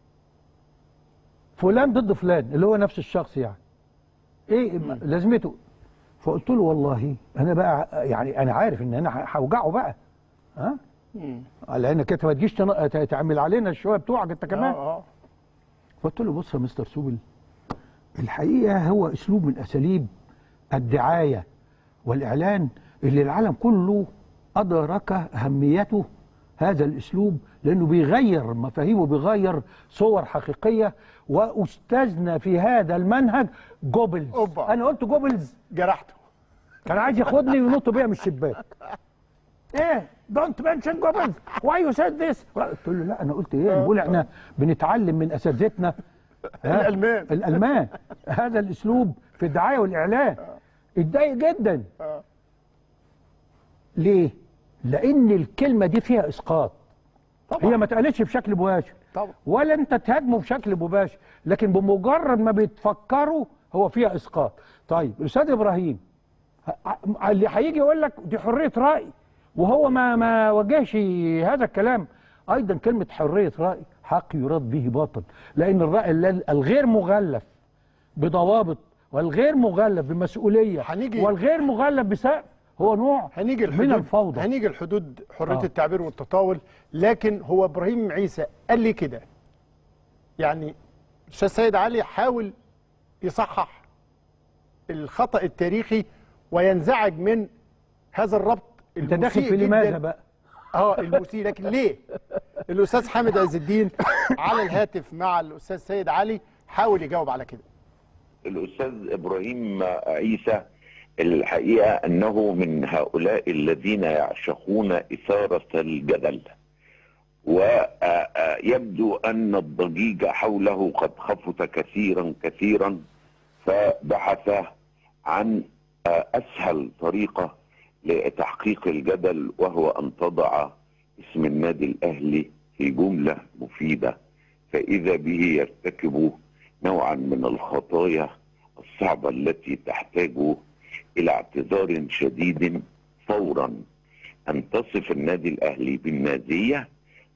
فلان ضد فلان اللي هو نفس الشخص يعني ايه م- لازمته فقلت له والله انا بقى يعني انا عارف ان انا ه- هوجعه بقى ها مم. لانك انت ما تجيش تن- ت- تعمل علينا الشويه بتوعك انت كمان اه اه فقلت له بص يا مستر سوبل الحقيقه هو اسلوب من اساليب الدعايه والاعلان اللي العالم كله ادرك اهميته هذا الاسلوب لانه بيغير مفاهيمه بيغير صور حقيقيه واستاذنا في هذا المنهج جوبلز أوبا. انا قلت جوبلز جرحته كان عايز ياخدني وينط بيا من الشباك ايه دونت منشن جوبلز واي يو سيد ذس قلت له لا انا قلت ايه بقول احنا بنتعلم من اساتذتنا ها؟ الألمان. الالمان هذا الاسلوب في الدعايه والاعلان اتضايق جدا آه. ليه لان الكلمه دي فيها اسقاط طبعا هي ما اتقالتش بشكل مباشر طبعا ولا انت تهاجمه بشكل مباشر لكن بمجرد ما بتفكروا هو فيها اسقاط طيب الاستاذ ابراهيم ه- اللي هيجي يقول لك دي حريه راي وهو ما ما وجهش هذا الكلام ايضا كلمه حريه راي حق يراد به باطل لان الراي الل- الغير مغلف بضوابط والغير مغلف بمسؤوليه هنيجي- والغير مغلف بسقف هو نوع هنيجي الحدود من الفوضى هنيجي الحدود حريه آه. التعبير والتطاول لكن هو ابراهيم عيسى قال لي كده يعني استاذ سيد علي حاول يصحح الخطا التاريخي وينزعج من هذا الربط انت داخل المسيء في لماذا جداً. بقى اه المسيء لكن ليه الاستاذ حامد عز الدين على الهاتف مع الاستاذ سيد علي حاول يجاوب على كده الأستاذ إبراهيم عيسى الحقيقة أنه من هؤلاء الذين يعشقون إثارة الجدل ويبدو أن الضجيج حوله قد خفت كثيرا كثيرا فبحث عن أسهل طريقة لتحقيق الجدل وهو أن تضع اسم النادي الأهلي في جملة مفيدة فإذا به يرتكب نوعا من الخطايا الصعبة التي تحتاج إلى اعتذار شديد فورا أن تصف النادي الأهلي بالنادية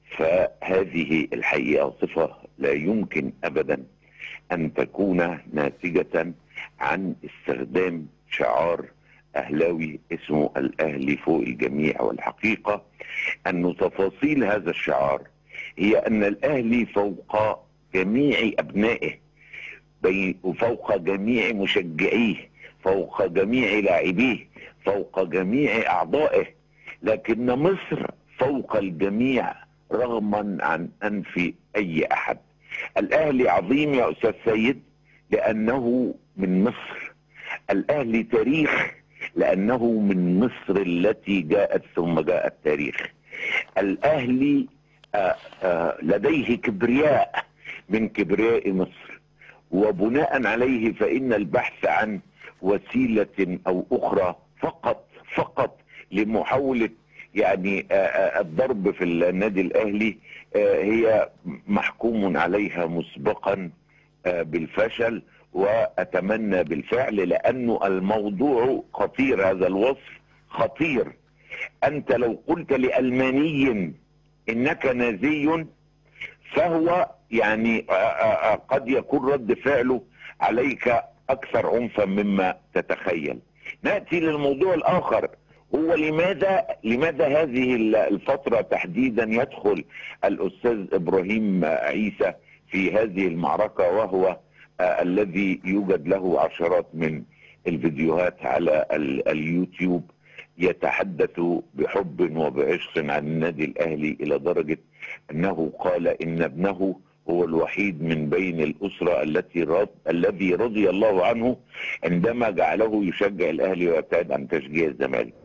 فهذه الحقيقة صفة لا يمكن أبدا أن تكون ناتجة عن استخدام شعار أهلاوي اسمه الأهلي فوق الجميع والحقيقة أن تفاصيل هذا الشعار هي أن الأهلي فوق جميع أبنائه بي- وفوق جميع مشجعيه فوق جميع لاعبيه فوق جميع أعضائه لكن مصر فوق الجميع رغما عن أنف أي أحد الأهلي عظيم يا أستاذ سيد لأنه من مصر الأهلي تاريخ لأنه من مصر التي جاءت ثم جاء التاريخ الأهلي آه، آه، لديه كبرياء من كبرياء مصر وبناء عليه فإن البحث عن وسيلة أو أخرى فقط فقط لمحاولة يعني آه، آه، الضرب في النادي الأهلي آه، هي محكوم عليها مسبقا آه، بالفشل وأتمنى بالفعل لأنه الموضوع خطير هذا الوصف خطير أنت لو قلت لألماني إنك نازي فهو يعني آه، آه، آه، قد يكون رد فعله عليك اكثر عنفا مما تتخيل ناتي للموضوع الاخر هو لماذا لماذا هذه الفتره تحديدا يدخل الاستاذ ابراهيم عيسى في هذه المعركه وهو آه، الذي يوجد له عشرات من الفيديوهات على ال- اليوتيوب يتحدث بحب وبعشق عن النادي الاهلي الى درجه انه قال ان ابنه هو الوحيد من بين الاسره التي رض... الذي رضي الله عنه عندما جعله يشجع الاهلي ويبتعد عن تشجيع الزمالك.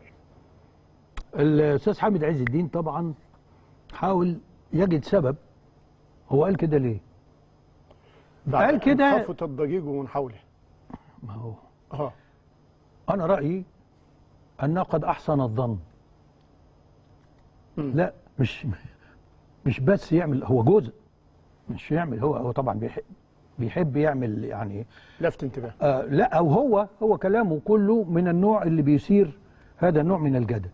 الاستاذ حامد عز الدين طبعا حاول يجد سبب هو قال كده ليه قال كده خافت الضجيج ومن حوله ما هو اه انا رايي انه قد احسن الظن مم. لا مش مش بس يعمل هو جزء مش يعمل هو هو طبعا بيحب بيحب يعمل يعني لفت انتباه آه لا او هو هو كلامه كله من النوع اللي بيثير هذا النوع من الجدل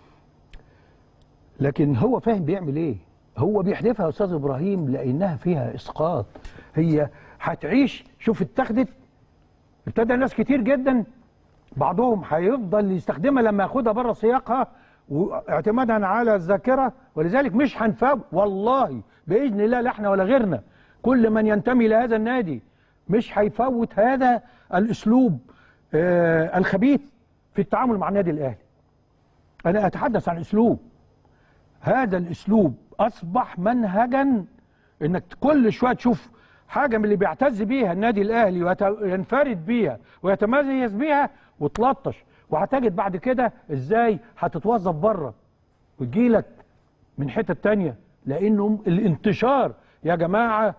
لكن هو فاهم بيعمل ايه هو بيحذفها يا استاذ ابراهيم لانها فيها اسقاط هي هتعيش شوف اتخذت ابتدى ناس كتير جدا بعضهم هيفضل يستخدمها لما ياخدها بره سياقها واعتمادا على الذاكره ولذلك مش هنفوت والله باذن الله لا احنا ولا غيرنا كل من ينتمي لهذا النادي مش هيفوت هذا الاسلوب آه الخبيث في التعامل مع النادي الاهلي انا اتحدث عن اسلوب هذا الاسلوب اصبح منهجا انك كل شويه تشوف حاجه من اللي بيعتز بيها النادي الاهلي وينفرد بيها ويتميز بيها وتلطش وهتجد بعد كده ازاي هتتوظف بره وتجيلك من حته تانية لانه الانتشار يا جماعه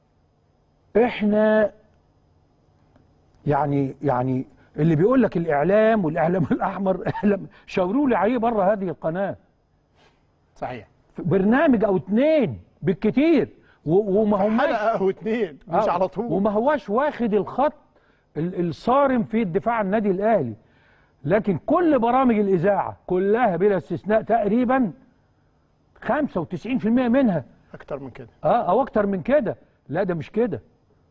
احنا يعني يعني اللي بيقول لك الاعلام والاعلام الاحمر اعلام شاوروا لي عليه بره هذه القناه صحيح برنامج او اتنين بالكتير و- وما هماش حلقه او اتنين مش آه، على طول وما هواش واخد الخط ال- الصارم في الدفاع عن النادي الاهلي لكن كل برامج الاذاعه كلها بلا استثناء تقريبا 95% منها اكتر من كده اه او اكتر من كده لا ده مش كده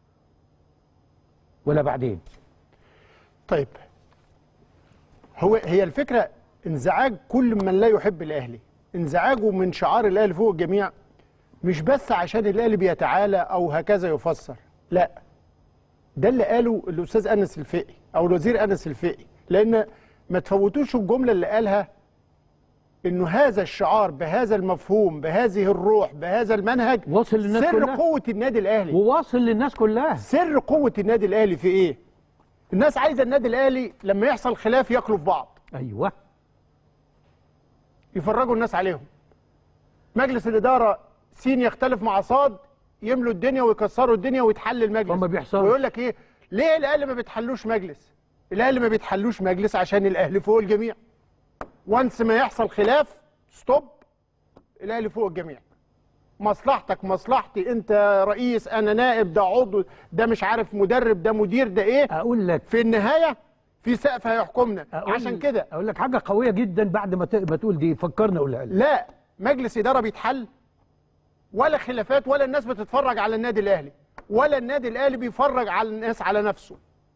ولا بعدين طيب هو هي الفكره انزعاج كل من لا يحب الاهلي انزعاجه من شعار الاهلي فوق الجميع مش بس عشان الاهلي بيتعالى او هكذا يفسر لا ده اللي قاله الاستاذ انس الفقي او الوزير انس الفقي لان ما تفوتوش الجمله اللي قالها انه هذا الشعار بهذا المفهوم بهذه الروح بهذا المنهج وصل للناس سر كلها. قوه النادي الاهلي وواصل للناس كلها سر قوه النادي الاهلي في ايه الناس عايزه النادي الاهلي لما يحصل خلاف ياكلوا في بعض ايوه يفرجوا الناس عليهم مجلس الاداره سين يختلف مع صاد يملوا الدنيا ويكسروا الدنيا ويتحل المجلس وما بيحصلش. ويقول لك ايه ليه الاهلي ما بيتحلوش مجلس الاهلي ما بيتحلوش مجلس عشان الاهلي فوق الجميع وانس ما يحصل خلاف ستوب الاهلي فوق الجميع مصلحتك مصلحتي انت رئيس انا نائب ده عضو ده مش عارف مدرب ده مدير ده ايه اقول لك في النهايه في سقف هيحكمنا أقول عشان كده اقول لك حاجه قويه جدا بعد ما ت- ما تقول دي فكرني اقولها لك لا مجلس اداره بيتحل ولا خلافات ولا الناس بتتفرج على النادي الاهلي ولا النادي الاهلي بيفرج على الناس على نفسه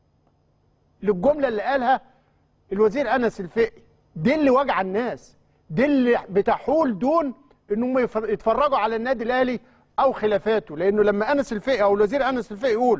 للجمله اللي قالها الوزير انس الفقي دي اللي وجع الناس دي اللي بتحول دون انهم يفر- يتفرجوا على النادي الاهلي او خلافاته لانه لما انس الفقي او الوزير انس الفقي يقول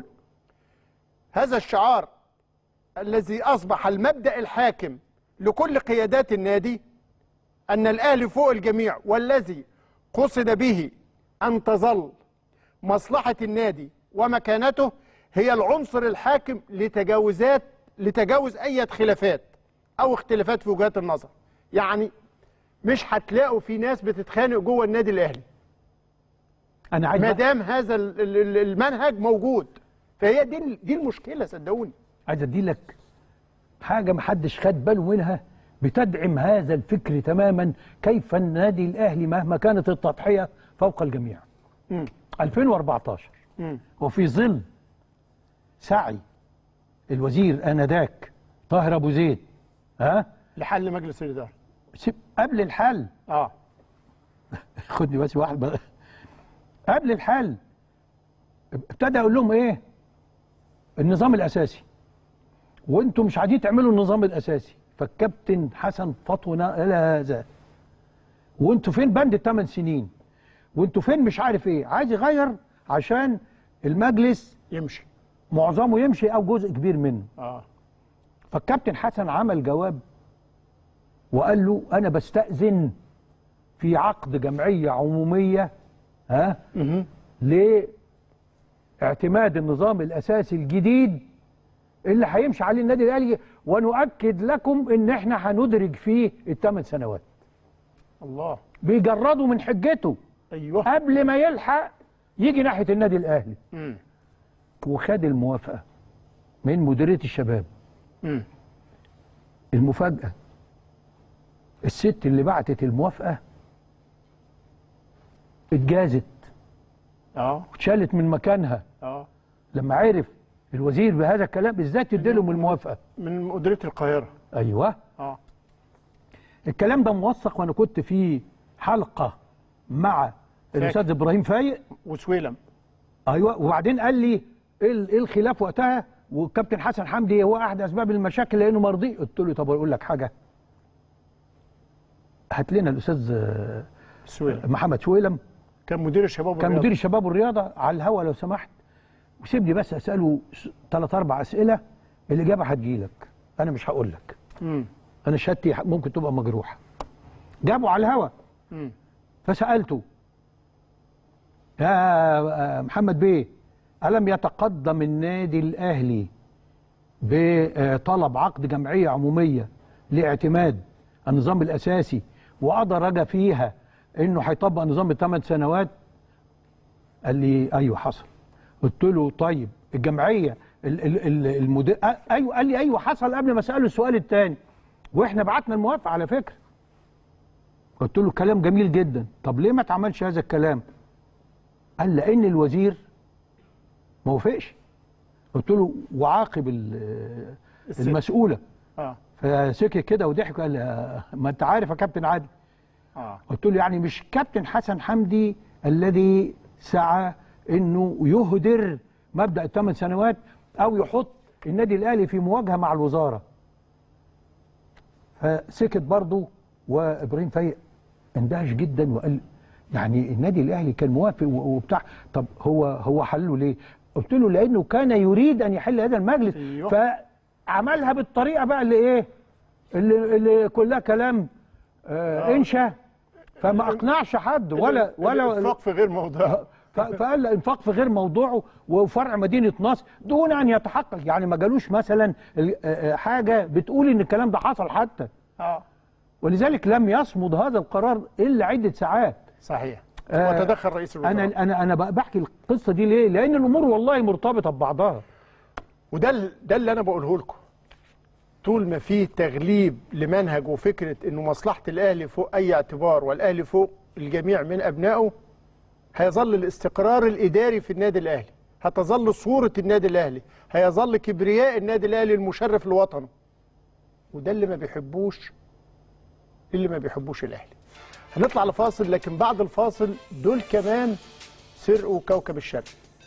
هذا الشعار الذي اصبح المبدا الحاكم لكل قيادات النادي أن الأهلي فوق الجميع والذي قصد به أن تظل مصلحة النادي ومكانته هي العنصر الحاكم لتجاوزات لتجاوز أي خلافات أو اختلافات في وجهات النظر يعني مش هتلاقوا في ناس بتتخانق جوه النادي الأهلي انا عايز ما بقى- دام هذا ال- ال- المنهج موجود فهي دي ال- دي المشكلة صدقوني عايز ادي لك حاجه ما حدش خد باله منها بتدعم هذا الفكر تماما كيف النادي الاهلي مهما كانت التضحيه فوق الجميع مم. 2014 مم. وفي ظل سعي الوزير انذاك طاهر ابو زيد ها لحل مجلس الإدارة سيب- قبل الحل اه خدني بس واحد بقى. قبل الحل ابتدى يقول لهم ايه النظام الاساسي وانتم مش عايزين تعملوا النظام الاساسي فالكابتن حسن فطونا الى هذا وانتوا فين بند الثمان سنين وانتوا فين مش عارف ايه عايز يغير عشان المجلس يمشي معظمه يمشي او جزء كبير منه اه فالكابتن حسن عمل جواب وقال له انا بستأذن في عقد جمعية عمومية ها مهم. لاعتماد النظام الاساسي الجديد اللي هيمشي عليه النادي الاهلي ونؤكد لكم ان احنا هندرج فيه الثمان سنوات الله بيجردوا من حجته ايوه قبل ما يلحق يجي ناحيه النادي الاهلي مم. وخد الموافقه من مديريه الشباب مم. المفاجاه الست اللي بعتت الموافقه اتجازت اه واتشالت من مكانها اه لما عرف الوزير بهذا الكلام ازاي تديلهم الموافقه من مديريه القاهره ايوه اه الكلام ده موثق وانا كنت في حلقه مع الاستاذ ابراهيم فايق وسويلم ايوه وبعدين قال لي ايه ال- إيه الخلاف وقتها والكابتن حسن حمدي هو احد اسباب المشاكل لانه مرضي قلت له طب اقول لك حاجه هات لنا الاستاذ آه، سويلم محمد سويلم كان مدير الشباب كان والرياضة. مدير الشباب والرياضه على الهوا لو سمحت وسيبني بس اساله ثلاث اربع اسئله الاجابه هتجيلك انا مش هقول لك مم. انا شهادتي ممكن تبقى مجروحه جابوا على الهوا مم. فسالته يا محمد بيه الم يتقدم النادي الاهلي بطلب عقد جمعيه عموميه لاعتماد النظام الاساسي وادرج فيها انه هيطبق نظام الثمان سنوات قال لي ايوه حصل قلت له طيب الجمعيه ال- ال- ال- المدير ايوه قال لي ايوه حصل قبل ما اساله السؤال الثاني واحنا بعتنا الموافقه على فكره قلت له كلام جميل جدا طب ليه ما اتعملش هذا الكلام قال لان الوزير ما وافقش قلت له وعاقب ال- الست. المسؤوله اه فسكت كده وضحك قال آه، ما انت عارف يا كابتن عادل اه قلت له يعني مش كابتن حسن حمدي الذي سعى انه يهدر مبدا الثمان سنوات او يحط النادي الاهلي في مواجهه مع الوزاره فسكت برضه وابراهيم فايق اندهش جدا وقال يعني النادي الاهلي كان موافق و- وبتاع طب هو هو حله ليه؟ قلت له لانه كان يريد ان يحل هذا المجلس أيوه. فعملها بالطريقه بقى اللي ايه؟ اللي, اللي كلها كلام آه انشا فما اقنعش حد ولا ولا الانفاق في غير موضوع ف- فقال لا، انفاق في غير موضوعه وفرع مدينه نصر دون ان يتحقق يعني ما جالوش مثلا ال- آه، آه، حاجه بتقول ان الكلام ده حصل حتى اه ولذلك لم يصمد هذا القرار الا عده ساعات صحيح آه، وتدخل رئيس الوزراء انا انا انا بق- بحكي القصه دي ليه؟ لان الامور والله مرتبطه ببعضها وده ال- ده اللي انا بقوله لكم طول ما فيه تغليب لمنهج وفكره انه مصلحه الاهلي فوق اي اعتبار والاهلي فوق الجميع من ابنائه هيظل الاستقرار الاداري في النادي الاهلي هتظل صوره النادي الاهلي هيظل كبرياء النادي الاهلي المشرف لوطنه وده اللي ما بيحبوش اللي ما بيحبوش الاهلي هنطلع لفاصل لكن بعد الفاصل دول كمان سرقوا كوكب الشرق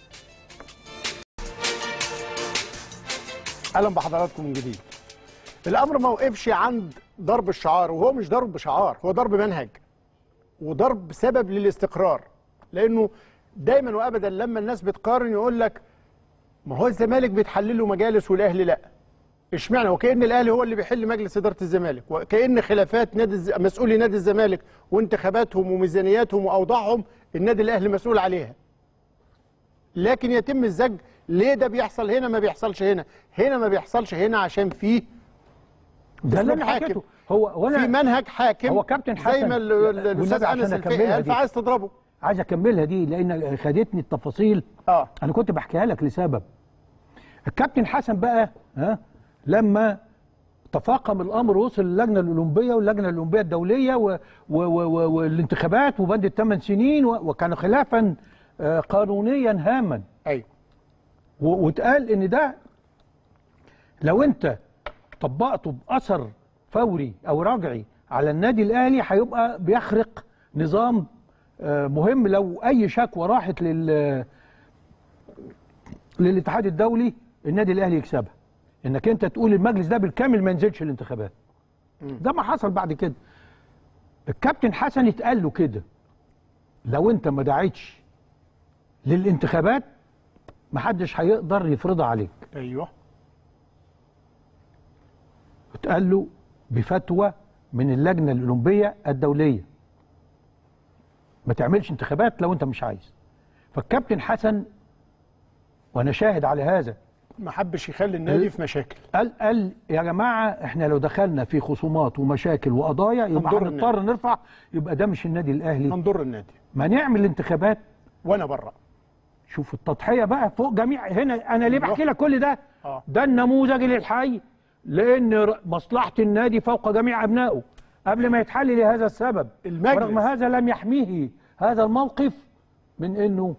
اهلا بحضراتكم من جديد الامر ما وقفش عند ضرب الشعار وهو مش ضرب شعار هو ضرب منهج وضرب سبب للاستقرار لانه دايما وابدا لما الناس بتقارن يقول لك ما هو الزمالك بيتحلل له مجالس والاهلي لا اشمعنى وكأن الاهلي هو اللي بيحل مجلس اداره الزمالك وكأن خلافات نادي الز... مسؤولي نادي الزمالك وانتخاباتهم وميزانياتهم واوضاعهم النادي الاهلي مسؤول عليها لكن يتم الزج ليه ده بيحصل هنا ما بيحصلش هنا هنا ما بيحصلش هنا عشان فيه ده اللي أسلوب انا حاكم. حكيته هو وانا في منهج حاكم هو كابتن زي حسن ما ال- لا، ال- الاستاذ والنبي عشان انس الفقي أكملها قال دي. فعايز تضربه عايز اكملها دي لان خدتني التفاصيل اه انا كنت بحكيها لك لسبب الكابتن حسن بقى ها لما تفاقم الامر وصل للجنه الاولمبيه واللجنه الاولمبيه الدوليه و و و و والانتخابات وبند الثمان سنين و وكان خلافا آه، قانونيا هاما ايوه و- واتقال ان ده لو انت طبقته باثر فوري او رجعي على النادي الاهلي هيبقى بيخرق نظام آه، مهم لو اي شكوى راحت لل للاتحاد الدولي النادي الاهلي يكسبها انك انت تقول المجلس ده بالكامل ما ينزلش الانتخابات ده ما حصل بعد كده الكابتن حسن اتقال له كده لو انت ما دعيتش للانتخابات محدش هيقدر يفرضها عليك ايوه اتقال له بفتوى من اللجنه الاولمبيه الدوليه ما تعملش انتخابات لو انت مش عايز فالكابتن حسن وانا شاهد على هذا ما حبش يخلي النادي في مشاكل قال قال يا جماعه احنا لو دخلنا في خصومات ومشاكل وقضايا يبقى هنضر هنضطر نرفع يبقى ده مش النادي الاهلي هنضر النادي ما نعمل انتخابات وانا بره شوف التضحيه بقى فوق جميع هنا انا ليه بحكي لك كل ده اه ده النموذج للحي لان ر- مصلحه النادي فوق جميع ابنائه قبل ما يتحل لهذا السبب المجلس. ورغم هذا لم يحميه هذا الموقف من انه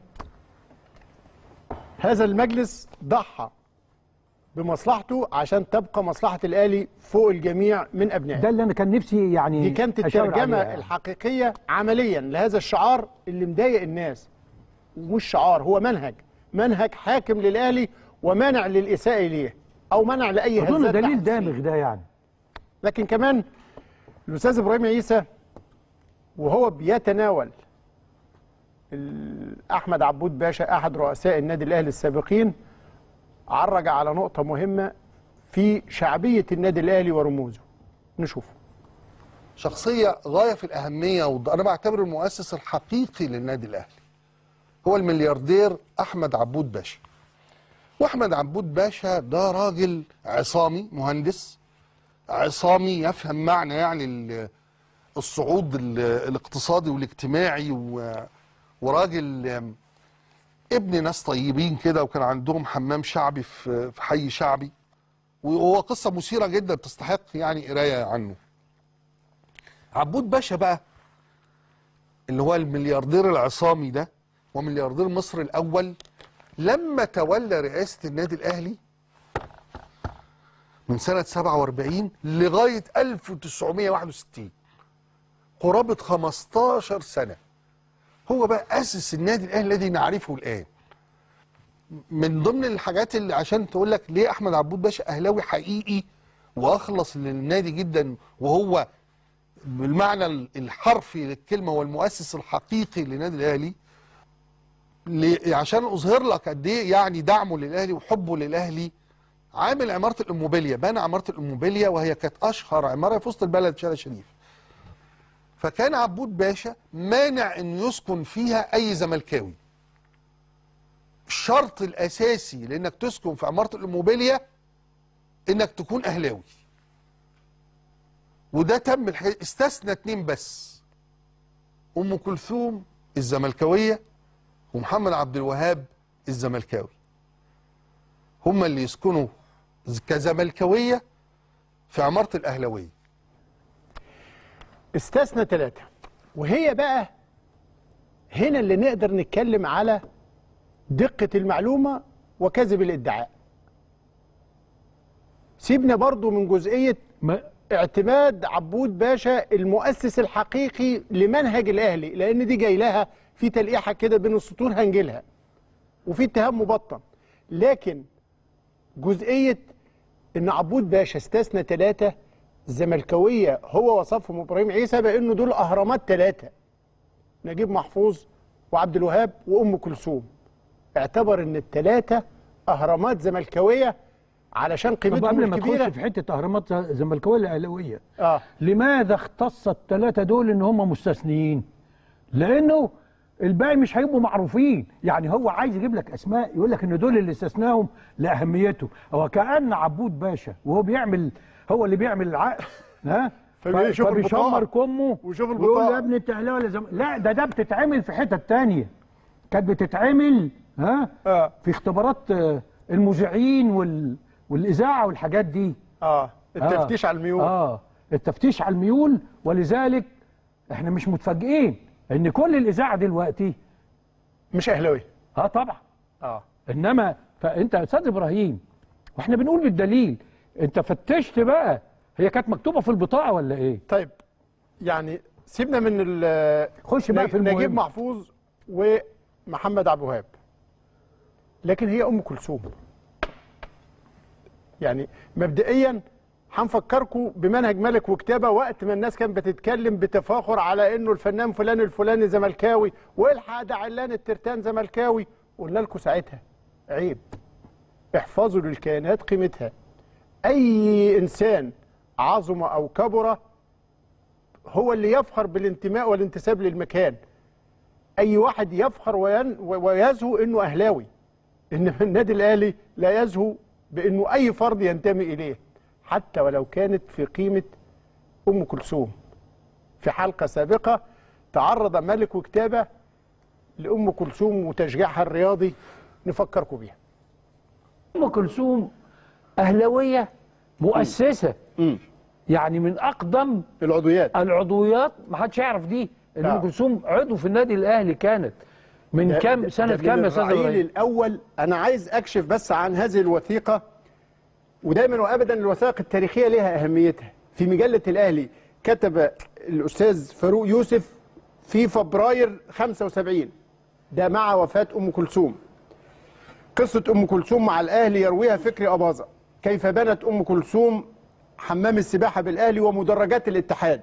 هذا المجلس ضحى بمصلحته عشان تبقى مصلحه الاهلي فوق الجميع من ابنائه ده اللي انا كان نفسي يعني دي كانت أشاور الترجمه عليها. الحقيقيه عمليا لهذا الشعار اللي مضايق الناس ومش شعار هو منهج منهج حاكم للاهلي ومانع للاساءه اليه او منع لاي اظن هزات دليل تحدث فيه. دامغ ده يعني لكن كمان الاستاذ ابراهيم عيسى وهو بيتناول ال- احمد عبود باشا احد رؤساء النادي الاهلي السابقين عرج على نقطه مهمه في شعبيه النادي الاهلي ورموزه نشوفه شخصية غاية في الأهمية وأنا بعتبره المؤسس الحقيقي للنادي الأهلي هو الملياردير أحمد عبود باشا وأحمد عبود باشا ده راجل عصامي مهندس عصامي يفهم معنى يعني ال- الصعود ال- الاقتصادي والاجتماعي و- وراجل آم، ابن ناس طيبين كده وكان عندهم حمام شعبي في في حي شعبي وهو قصة مثيرة جدا تستحق يعني قراية عنه عبود باشا بقى اللي هو الملياردير العصامي ده وملياردير مصر الاول لما تولى رئاسه النادي الاهلي من سنه 47 لغايه 1961 قرابه 15 سنه هو بقى اسس النادي الاهلي الذي نعرفه الان من ضمن الحاجات اللي عشان تقول لك ليه احمد عبود باشا اهلاوي حقيقي واخلص للنادي جدا وهو بالمعنى الحرفي للكلمه والمؤسس الحقيقي للنادي الاهلي ل- عشان اظهر لك قد ايه يعني دعمه للاهلي وحبه للاهلي عامل عماره الاموبيليا بنى عماره الاموبيليا وهي كانت اشهر عماره في وسط البلد شارع شريف فكان عبود باشا مانع انه يسكن فيها اي زملكاوي الشرط الاساسي لانك تسكن في عماره الاموبيليا انك تكون اهلاوي وده تم الحقيقة استثنى اتنين بس ام كلثوم الزملكاويه ومحمد عبد الوهاب الزملكاوي هم اللي يسكنوا كزملكاويه في عماره الاهلاويه استثنى ثلاثة وهي بقى هنا اللي نقدر نتكلم على دقة المعلومة وكذب الادعاء سيبنا برضو من جزئية ما اعتماد عبود باشا المؤسس الحقيقي لمنهج الاهلي لان دي جاي لها في تلقيحه كده بين السطور هنجيلها وفي اتهام مبطن لكن جزئيه ان عبود باشا استثنى ثلاثه زملكاويه هو وصفهم ابراهيم عيسى بانه دول اهرامات ثلاثه نجيب محفوظ وعبد الوهاب وام كلثوم اعتبر ان الثلاثه اهرامات زملكاويه علشان طب قيمتهم قبل ما الكبيره تخش في حته اهرامات زملكاويه الاهلاويه اه لماذا اختص الثلاثه دول ان هم مستثنيين؟ لانه الباقي مش هيبقوا معروفين، يعني هو عايز يجيب لك اسماء يقول لك ان دول اللي استثناهم لاهميته، هو كان عبود باشا وهو بيعمل هو اللي بيعمل العقد ها فبيشوف ف- فبيشمر البطاقة. كمه ويشوف ويقول البطاقة. له يا ابني انت اهلاوي ولا زم... لا ده ده بتتعمل في حتت تانية كانت بتتعمل ها اه في اختبارات آه، المذيعين وال... والاذاعه والحاجات دي اه التفتيش على الميول اه التفتيش على الميول ولذلك احنا مش متفاجئين ان كل الاذاعه دلوقتي مش اهلاوي اه طبعا اه انما فانت يا استاذ ابراهيم واحنا بنقول بالدليل انت فتشت بقى هي كانت مكتوبه في البطاقه ولا ايه طيب يعني سيبنا من ال خش بقى في نجيب المهم محفوظ ومحمد عبد الوهاب لكن هي ام كلثوم يعني مبدئيا هنفكركم بمنهج ملك وكتابه وقت ما الناس كانت بتتكلم بتفاخر على انه الفنان فلان الفلاني زملكاوي والحق ده علان الترتان زملكاوي قلنا لكم ساعتها عيب احفظوا للكيانات قيمتها اي انسان عظم او كبر هو اللي يفخر بالانتماء والانتساب للمكان اي واحد يفخر وين ويزهو انه اهلاوي انما النادي الاهلي لا يزهو بانه اي فرد ينتمي اليه حتى ولو كانت في قيمه ام كلثوم في حلقه سابقه تعرض ملك وكتابه لام كلثوم وتشجيعها الرياضي نفكركم بيها ام كلثوم اهلاويه مؤسسه يعني من اقدم العضويات العضويات ما حدش يعرف دي ان نعم. ام كلثوم عضو في النادي الاهلي كانت من ده- كام ده- سنه ده كام من يا استاذ الرعيل ابراهيم الاول انا عايز اكشف بس عن هذه الوثيقه ودايما وابدا الوثائق التاريخيه لها اهميتها في مجله الاهلي كتب الاستاذ فاروق يوسف في فبراير 75 ده مع وفاه ام كلثوم قصه ام كلثوم مع الاهلي يرويها فكري اباظه كيف بنت ام كلثوم حمام السباحه بالاهلي ومدرجات الاتحاد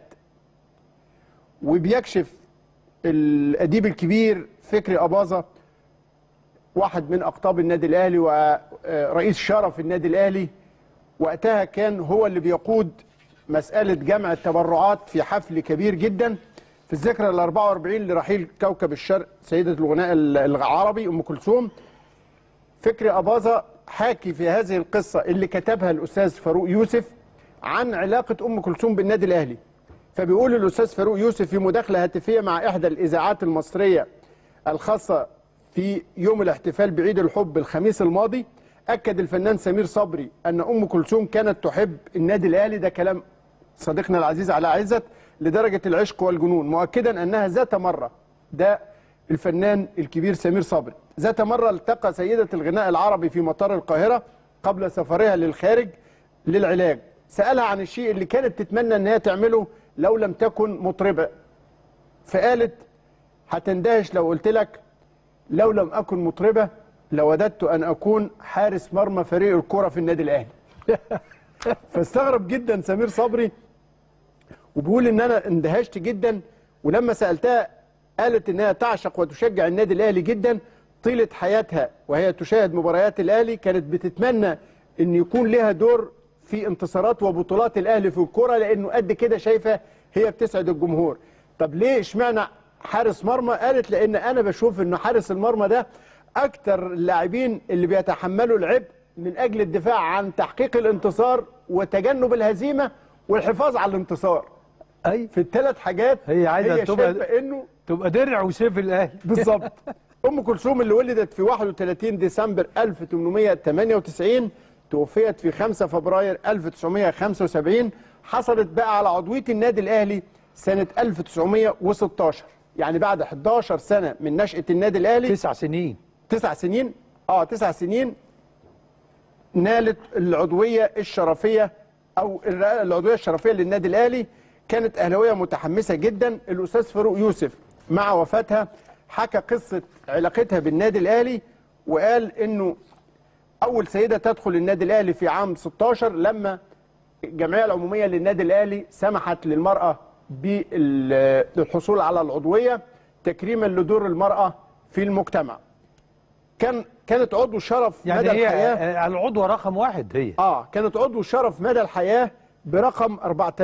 وبيكشف الاديب الكبير فكري اباظه واحد من اقطاب النادي الاهلي ورئيس شرف النادي الاهلي وقتها كان هو اللي بيقود مساله جمع التبرعات في حفل كبير جدا في الذكرى ال 44 لرحيل كوكب الشرق سيده الغناء العربي ام كلثوم فكري اباظه حاكي في هذه القصه اللي كتبها الاستاذ فاروق يوسف عن علاقه ام كلثوم بالنادي الاهلي فبيقول الاستاذ فاروق يوسف في مداخله هاتفيه مع احدى الاذاعات المصريه الخاصه في يوم الاحتفال بعيد الحب الخميس الماضي اكد الفنان سمير صبري ان ام كلثوم كانت تحب النادي الاهلي ده كلام صديقنا العزيز علاء عزت لدرجه العشق والجنون مؤكدا انها ذات مره ده الفنان الكبير سمير صبري ذات مره التقى سيده الغناء العربي في مطار القاهره قبل سفرها للخارج للعلاج سالها عن الشيء اللي كانت تتمنى ان هي تعمله لو لم تكن مطربه فقالت هتندهش لو قلت لك لو لم اكن مطربه لوددت ان اكون حارس مرمى فريق الكره في النادي الاهلي فاستغرب جدا سمير صبري وبيقول ان انا اندهشت جدا ولما سالتها قالت انها تعشق وتشجع النادي الاهلي جدا طيله حياتها وهي تشاهد مباريات الاهلي كانت بتتمنى ان يكون لها دور في انتصارات وبطولات الاهلي في الكره لانه قد كده شايفه هي بتسعد الجمهور طب ليه اشمعنى حارس مرمى قالت لان انا بشوف ان حارس المرمى ده اكتر اللاعبين اللي بيتحملوا العبء من اجل الدفاع عن تحقيق الانتصار وتجنب الهزيمه والحفاظ على الانتصار اي في الثلاث حاجات هي عايزة هي تبقى- شايفه انه تبقى درع وسيف الاهلي بالظبط ام كلثوم اللي ولدت في 31 ديسمبر 1898 توفيت في 5 فبراير 1975 حصلت بقى على عضويه النادي الاهلي سنه 1916 يعني بعد 11 سنه من نشاه النادي الاهلي تسع سنين تسع سنين اه تسع سنين نالت العضويه الشرفيه او الر- العضويه الشرفيه للنادي الاهلي كانت اهلاويه متحمسه جدا الاستاذ فاروق يوسف مع وفاتها حكى قصه علاقتها بالنادي الاهلي وقال انه اول سيده تدخل النادي الاهلي في عام 16 لما الجمعيه العموميه للنادي الاهلي سمحت للمراه بالحصول على العضويه تكريما لدور المراه في المجتمع كان كانت عضو شرف يعني مدى هي الحياه آه، العضوة رقم واحد هي اه كانت عضو شرف مدى الحياه برقم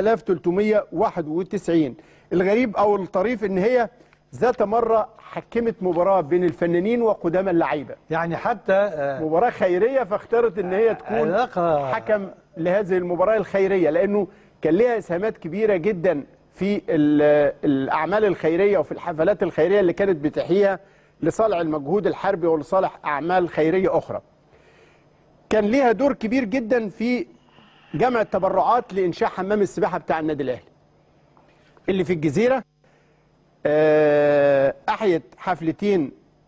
4391 الغريب او الطريف ان هي ذات مره حكمت مباراه بين الفنانين وقدام اللعيبه يعني حتى آه، مباراه خيريه فاختارت ان هي تكون علاقة حكم لهذه المباراه الخيريه لانه كان لها اسهامات كبيره جدا في ال- الاعمال الخيريه وفي الحفلات الخيريه اللي كانت بتحييها لصالح المجهود الحربي ولصالح اعمال خيريه اخرى. كان ليها دور كبير جدا في جمع التبرعات لانشاء حمام السباحه بتاع النادي الاهلي. اللي في الجزيره آه، احيت حفلتين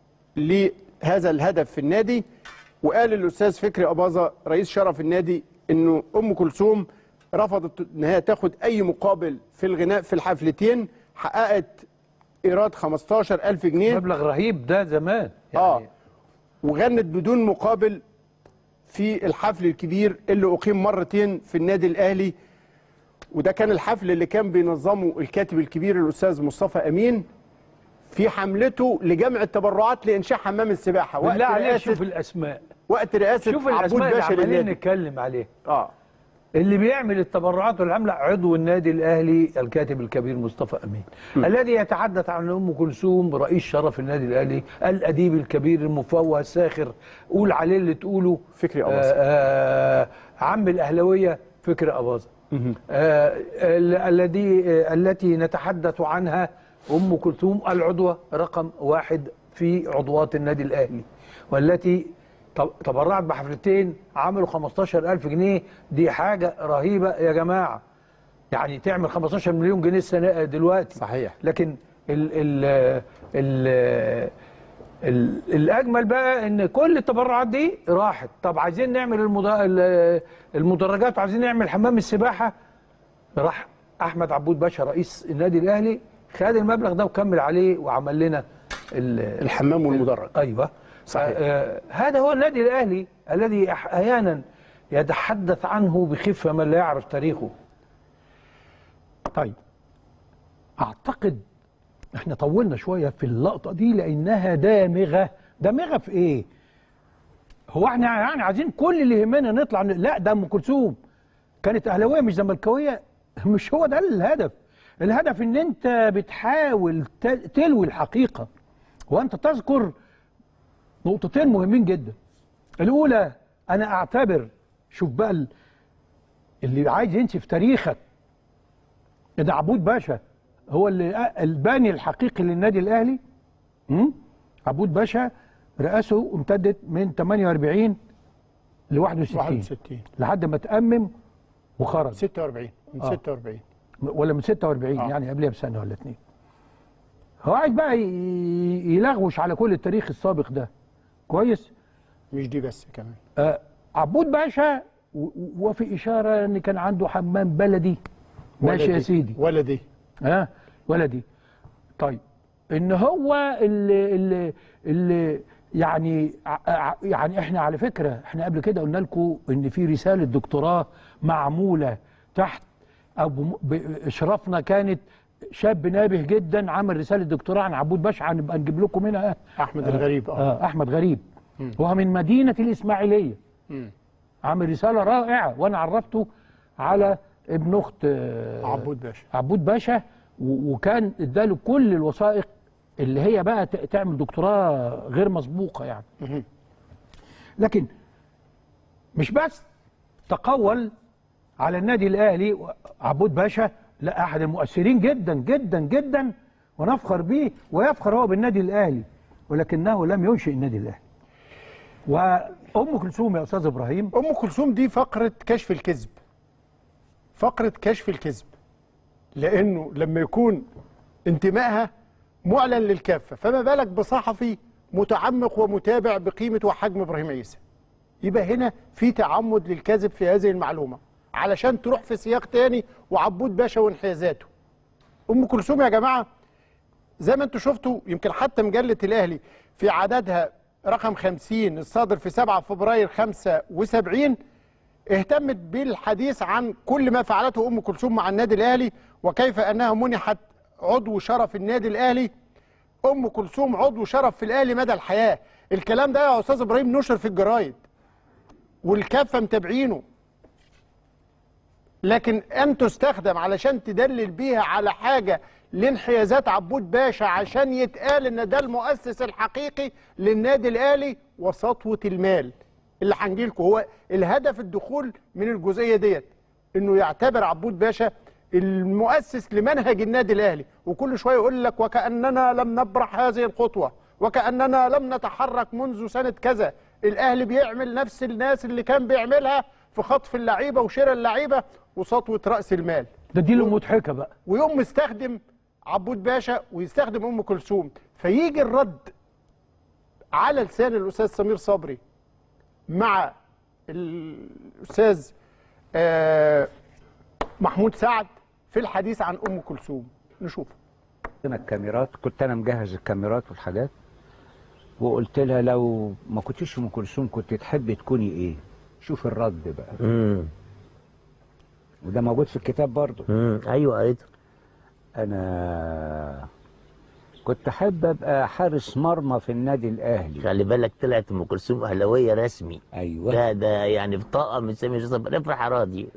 لهذا الهدف في النادي وقال الاستاذ فكري اباظه رئيس شرف النادي انه ام كلثوم رفضت ان هي تاخد اي مقابل في الغناء في الحفلتين حققت ايراد 15000 جنيه مبلغ رهيب ده زمان يعني اه وغنت بدون مقابل في الحفل الكبير اللي اقيم مرتين في النادي الاهلي وده كان الحفل اللي كان بينظمه الكاتب الكبير الاستاذ مصطفى امين في حملته لجمع التبرعات لانشاء حمام السباحه وقت بالله عليك شوف رئاسه الاسماء وقت رئاسه شوف عبود الاسماء اللي باشا عمالين للنادي نتكلم عليها اه اللي بيعمل التبرعات والعملة عضو النادي الأهلي الكاتب الكبير مصطفى أمين الذي يتحدث عن أم كلثوم رئيس شرف النادي الأهلي الأديب الكبير المفوه الساخر قول عليه اللي تقوله فكري آه أباظة. آه عم الأهلوية فكري أباظة آه ال- الذي آه التي نتحدث عنها أم كلثوم العضوة رقم واحد في عضوات النادي الأهلي والتي طب- تبرعت بحفلتين عملوا 15000 جنيه دي حاجة رهيبة يا جماعة يعني تعمل 15 مليون جنيه السنة دلوقتي صحيح. لكن ال ال ال ال الاجمل بقى ان كل التبرعات دي راحت طب عايزين نعمل المد... ال- المدرجات وعايزين نعمل حمام السباحه راح احمد عبود باشا رئيس النادي الاهلي خد المبلغ ده وكمل عليه وعمل لنا ال... الحمام والمدرج ايوه صحيح. آه هذا هو النادي الاهلي الذي أح- احيانا يتحدث عنه بخفه من لا يعرف تاريخه طيب اعتقد احنا طولنا شويه في اللقطه دي لانها دامغه دامغه في ايه هو احنا يعني عايزين كل اللي يهمنا نطلع ن- لا ده ام كلثوم كانت اهلاويه مش زملكاويه مش هو ده الهدف الهدف ان انت بتحاول ت- تلوي الحقيقه وانت تذكر نقطتين مهمين جدا الاولى انا اعتبر شوف بقى ال- اللي عايز ينسف تاريخك ده عبود باشا هو اللي الباني الحقيقي للنادي الاهلي م? عبود باشا رئاسه امتدت من 48 ل 61 61 لحد ما تأمم وخرج 46 من آه. 46 ولا من 46 آه. يعني قبلها بسنه ولا اتنين هو عايز بقى ي- يلغوش على كل التاريخ السابق ده كويس مش دي بس كمان آه عبود باشا و- و- وفي اشاره ان كان عنده حمام بلدي ماشي يا ولدي. سيدي ولدي ها ولدي طيب ان هو اللي اللي, اللي يعني ع- ع- يعني احنا على فكره احنا قبل كده قلنا لكم ان في رساله دكتوراه معموله تحت او بم- باشرافنا كانت شاب نابه جدا عمل رساله دكتوراه عن عبود باشا هنبقى نجيب لكم منها احمد الغريب اه آه احمد غريب وهو من مدينه الاسماعيليه مم. عامل رساله رائعه وانا عرفته على ابن اخت آه، عبود باشا عبود باشا و- وكان اداله كل الوثائق اللي هي بقى ت- تعمل دكتوراه غير مسبوقه يعني مهم. لكن مش بس تقول على النادي الاهلي و- عبود باشا لا احد المؤثرين جدا جدا جدا ونفخر به ويفخر هو بالنادي الاهلي ولكنه لم ينشئ النادي الاهلي وام كلثوم يا استاذ ابراهيم ام كلثوم دي فقره كشف الكذب فقره كشف الكذب لانه لما يكون انتمائها معلن للكافه فما بالك بصحفي متعمق ومتابع بقيمه وحجم ابراهيم عيسى يبقى هنا في تعمد للكذب في هذه المعلومه علشان تروح في سياق تاني وعبود باشا وانحيازاته ام كلثوم يا جماعه زي ما انتم شفتوا يمكن حتى مجله الاهلي في عددها رقم 50 الصادر في 7 فبراير 75 اهتمت بالحديث عن كل ما فعلته ام كلثوم مع النادي الاهلي وكيف انها منحت عضو شرف النادي الاهلي ام كلثوم عضو شرف في الاهلي مدى الحياه الكلام ده يا استاذ ابراهيم نشر في الجرايد والكافه متابعينه لكن ان تستخدم علشان تدلل بيها على حاجه لانحيازات عبود باشا عشان يتقال ان ده المؤسس الحقيقي للنادي الاهلي وسطوه المال اللي هنجي لكم هو الهدف الدخول من الجزئيه ديت انه يعتبر عبود باشا المؤسس لمنهج النادي الاهلي وكل شويه يقول لك وكاننا لم نبرح هذه الخطوه وكاننا لم نتحرك منذ سنه كذا الاهلي بيعمل نفس الناس اللي كان بيعملها في خطف اللعيبه وشراء اللعيبه وسطوه راس المال ده دي اللي مضحكه بقى ويقوم مستخدم عبود باشا ويستخدم ام كلثوم فيجي الرد على لسان الاستاذ سمير صبري مع الاستاذ آه، محمود سعد في الحديث عن ام كلثوم نشوف انا الكاميرات كنت انا مجهز الكاميرات والحاجات وقلت لها لو ما كنتش ام كلثوم كنت تحبي تكوني ايه شوف الرد بقى امم وده موجود في الكتاب برضه امم ايوه قريته انا كنت احب ابقى حارس مرمى في النادي الاهلي خلي بالك طلعت ام كلثوم اهلاويه رسمي ايوه ده ده يعني بطاقه من سامي يوسف افرح راضي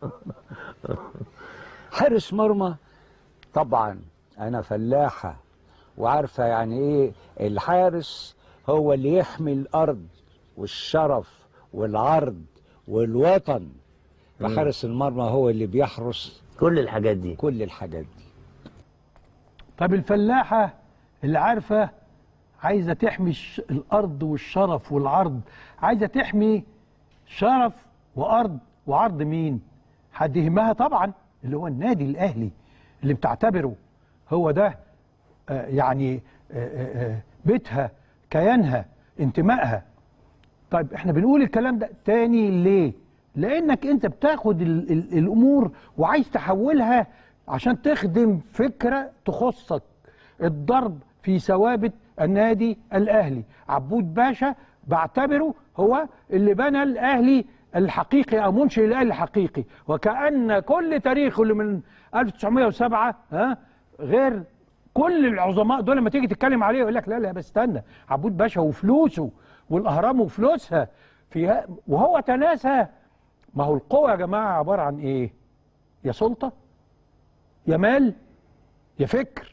حارس مرمى طبعا انا فلاحه وعارفه يعني ايه الحارس هو اللي يحمي الارض والشرف والعرض والوطن وحارس المرمى هو اللي بيحرس كل الحاجات دي كل الحاجات دي طب الفلاحة اللي عارفة عايزة تحمي الش- الأرض والشرف والعرض عايزة تحمي شرف وأرض وعرض مين؟ حد يهمها طبعا اللي هو النادي الأهلي اللي بتعتبره هو ده آه، يعني آه، آه، آه، بيتها كيانها انتمائها طيب احنا بنقول الكلام ده تاني ليه؟ لانك انت بتاخد ال ال الامور وعايز تحولها عشان تخدم فكره تخصك الضرب في ثوابت النادي الاهلي عبود باشا بعتبره هو اللي بنى الاهلي الحقيقي او منشئ الاهلي الحقيقي وكان كل تاريخه اللي من 1907 ها غير كل العظماء دول لما تيجي تتكلم عليه يقول لك لا لا بس استنى عبود باشا وفلوسه والاهرام وفلوسها فيها وهو تناسى ما هو القوة يا جماعة عبارة عن ايه؟ يا سلطة يا مال يا فكر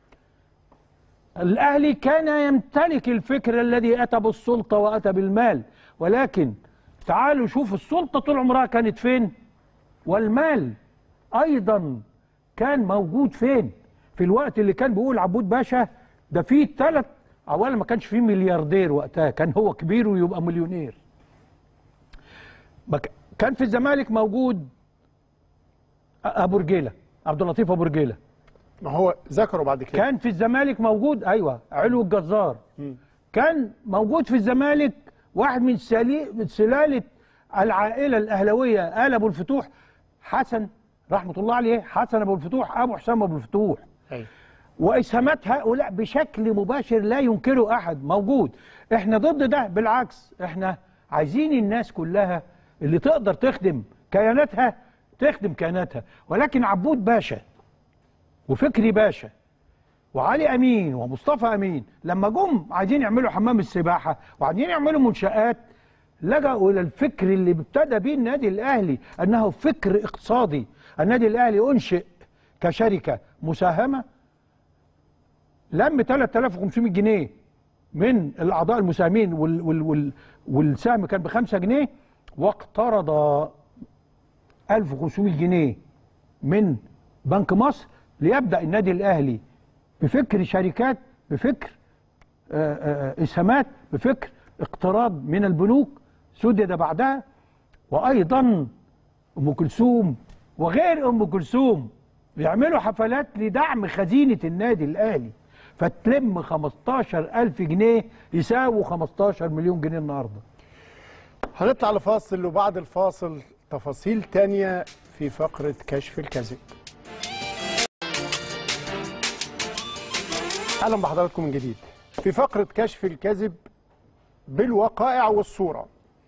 الأهلي كان يمتلك الفكر الذي أتى بالسلطة وأتى بالمال ولكن تعالوا شوفوا السلطة طول عمرها كانت فين والمال أيضا كان موجود فين في الوقت اللي كان بيقول عبود باشا ده فيه ثلاث أولا ما كانش فيه ملياردير وقتها كان هو كبير ويبقى مليونير ما ك- كان في الزمالك موجود أ- ابو رجيله عبد اللطيف ابو رجيله ما هو ذكروا بعد كده كان في الزمالك موجود ايوه علو الجزار كان موجود في الزمالك واحد من سلي... من سلاله العائله الاهلاويه ال ابو الفتوح حسن رحمه الله عليه حسن ابو الفتوح ابو حسام ابو الفتوح أيوة. واسهامات هؤلاء بشكل مباشر لا ينكره احد موجود احنا ضد ده بالعكس احنا عايزين الناس كلها اللي تقدر تخدم كياناتها تخدم كياناتها ولكن عبود باشا وفكري باشا وعلي امين ومصطفى امين لما جم عايزين يعملوا حمام السباحه وعايزين يعملوا منشات لجأوا الى الفكر اللي ابتدى بيه النادي الاهلي انه فكر اقتصادي النادي الاهلي انشئ كشركه مساهمه لم 3500 جنيه من الاعضاء المساهمين وال وال وال والسهم كان ب 5 جنيه واقترض 1500 جنيه من بنك مصر ليبدا النادي الاهلي بفكر شركات بفكر آه، آه، اسهامات بفكر اقتراض من البنوك سدد بعدها وايضا ام كلثوم وغير ام كلثوم بيعملوا حفلات لدعم خزينه النادي الاهلي فتلم 15000 جنيه يساووا 15 مليون جنيه النهارده هنطلع لفاصل وبعد الفاصل تفاصيل تانية في فقرة كشف الكذب أهلا بحضراتكم من جديد في فقرة كشف الكذب بالوقائع والصورة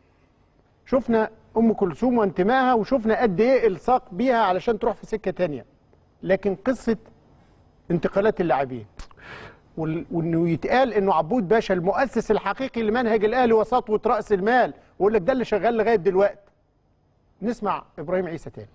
شفنا أم كلثوم وانتمائها وشفنا قد إيه إلصاق بيها علشان تروح في سكة تانية لكن قصة انتقالات اللاعبين وال- وانه يتقال انه عبود باشا المؤسس الحقيقي لمنهج الاهلي وسطوه راس المال ويقول لك ده اللي شغال لغايه دلوقتي نسمع ابراهيم عيسى تاني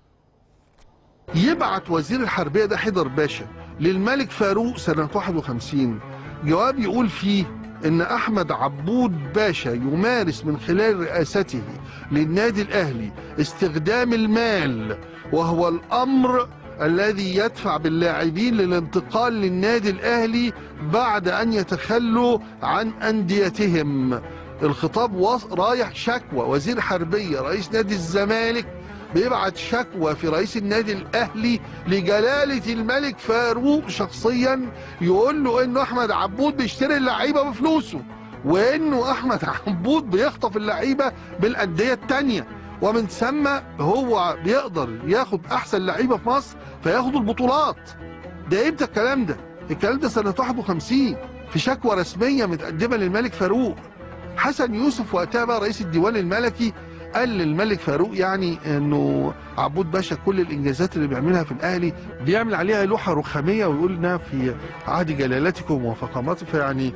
يبعت وزير الحربية ده حيدر باشا للملك فاروق سنة 51 جواب يقول فيه إن أحمد عبود باشا يمارس من خلال رئاسته للنادي الأهلي استخدام المال وهو الأمر الذي يدفع باللاعبين للانتقال للنادي الأهلي بعد أن يتخلوا عن أنديتهم الخطاب وص- رايح شكوى وزير حربية رئيس نادي الزمالك بيبعت شكوى في رئيس النادي الاهلي لجلاله الملك فاروق شخصيا يقول له انه احمد عبود بيشتري اللعيبه بفلوسه وانه احمد عبود بيخطف اللعيبه بالانديه التانيه ومن ثم هو بيقدر ياخد احسن لعيبه في مصر فياخدوا البطولات ده امتى الكلام ده الكلام ده سنه 51 في شكوى رسميه متقدمه للملك فاروق حسن يوسف وقتها بقى رئيس الديوان الملكي قال للملك فاروق يعني انه عبود باشا كل الانجازات اللي بيعملها في الاهلي بيعمل عليها لوحه رخاميه ويقول انها في عهد جلالتكم وفخامته فيعني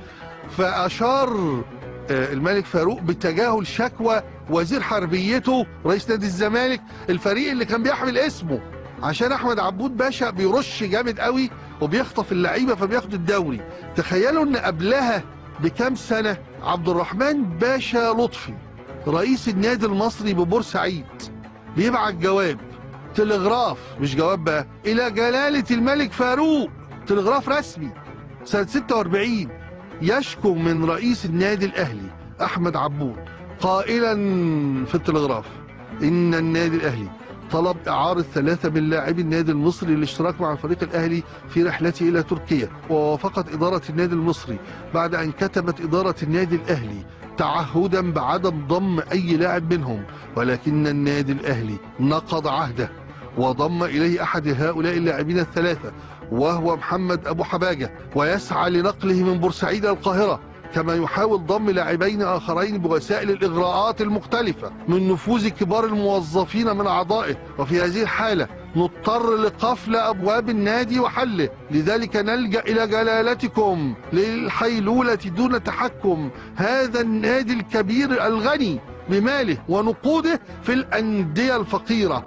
فاشار آه، الملك فاروق بتجاهل شكوى وزير حربيته رئيس نادي الزمالك الفريق اللي كان بيحمل اسمه عشان احمد عبود باشا بيرش جامد قوي وبيخطف اللعيبه فبياخد الدوري تخيلوا ان قبلها بكام سنه عبد الرحمن باشا لطفي رئيس النادي المصري ببورسعيد بيبعت جواب تلغراف مش جواب بقى الى جلاله الملك فاروق تلغراف رسمي سنه 46 يشكو من رئيس النادي الاهلي احمد عبود قائلا في التلغراف ان النادي الاهلي طلب إعارة ثلاثة من لاعبي النادي المصري للاشتراك مع الفريق الأهلي في رحلته إلى تركيا ووافقت إدارة النادي المصري بعد أن كتبت إدارة النادي الأهلي تعهدا بعدم ضم أي لاعب منهم ولكن النادي الأهلي نقض عهده وضم إليه أحد هؤلاء اللاعبين الثلاثة وهو محمد أبو حباجة ويسعى لنقله من بورسعيد إلى القاهرة كما يحاول ضم لاعبين آخرين بوسائل الإغراءات المختلفة من نفوذ كبار الموظفين من أعضائه وفي هذه الحالة نضطر لقفل أبواب النادي وحله لذلك نلجأ إلى جلالتكم للحيلولة دون تحكم هذا النادي الكبير الغني بماله ونقوده في الأندية الفقيرة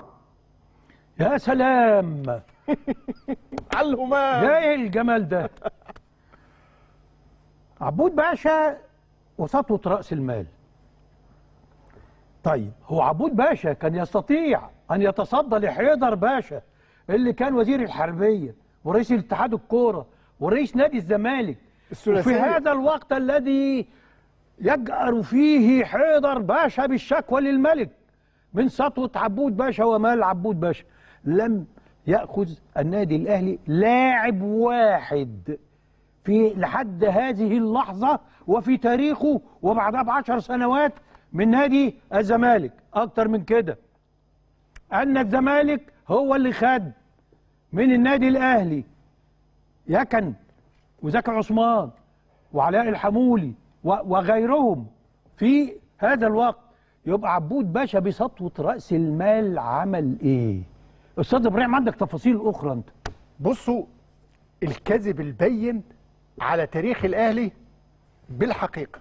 يا سلام على الهمام يا ايه الجمال ده عبود باشا وسطوة رأس المال طيب هو عبود باشا كان يستطيع أن يتصدى لحيدر باشا اللي كان وزير الحربية ورئيس الاتحاد الكورة ورئيس نادي الزمالك الثلاثية. وفي هذا الوقت الذي يجأر فيه حيدر باشا بالشكوى للملك من سطوة عبود باشا ومال عبود باشا لم يأخذ النادي الأهلي لاعب واحد في لحد هذه اللحظة وفي تاريخه وبعدها بعشر سنوات من نادي الزمالك أكتر من كده أن الزمالك هو اللي خد من النادي الأهلي يكن وزكي عثمان وعلاء الحمولي و- وغيرهم في هذا الوقت يبقى عبود باشا بسطوه راس المال عمل ايه استاذ ابراهيم عندك تفاصيل اخرى انت بصوا الكذب البين على تاريخ الاهلي بالحقيقه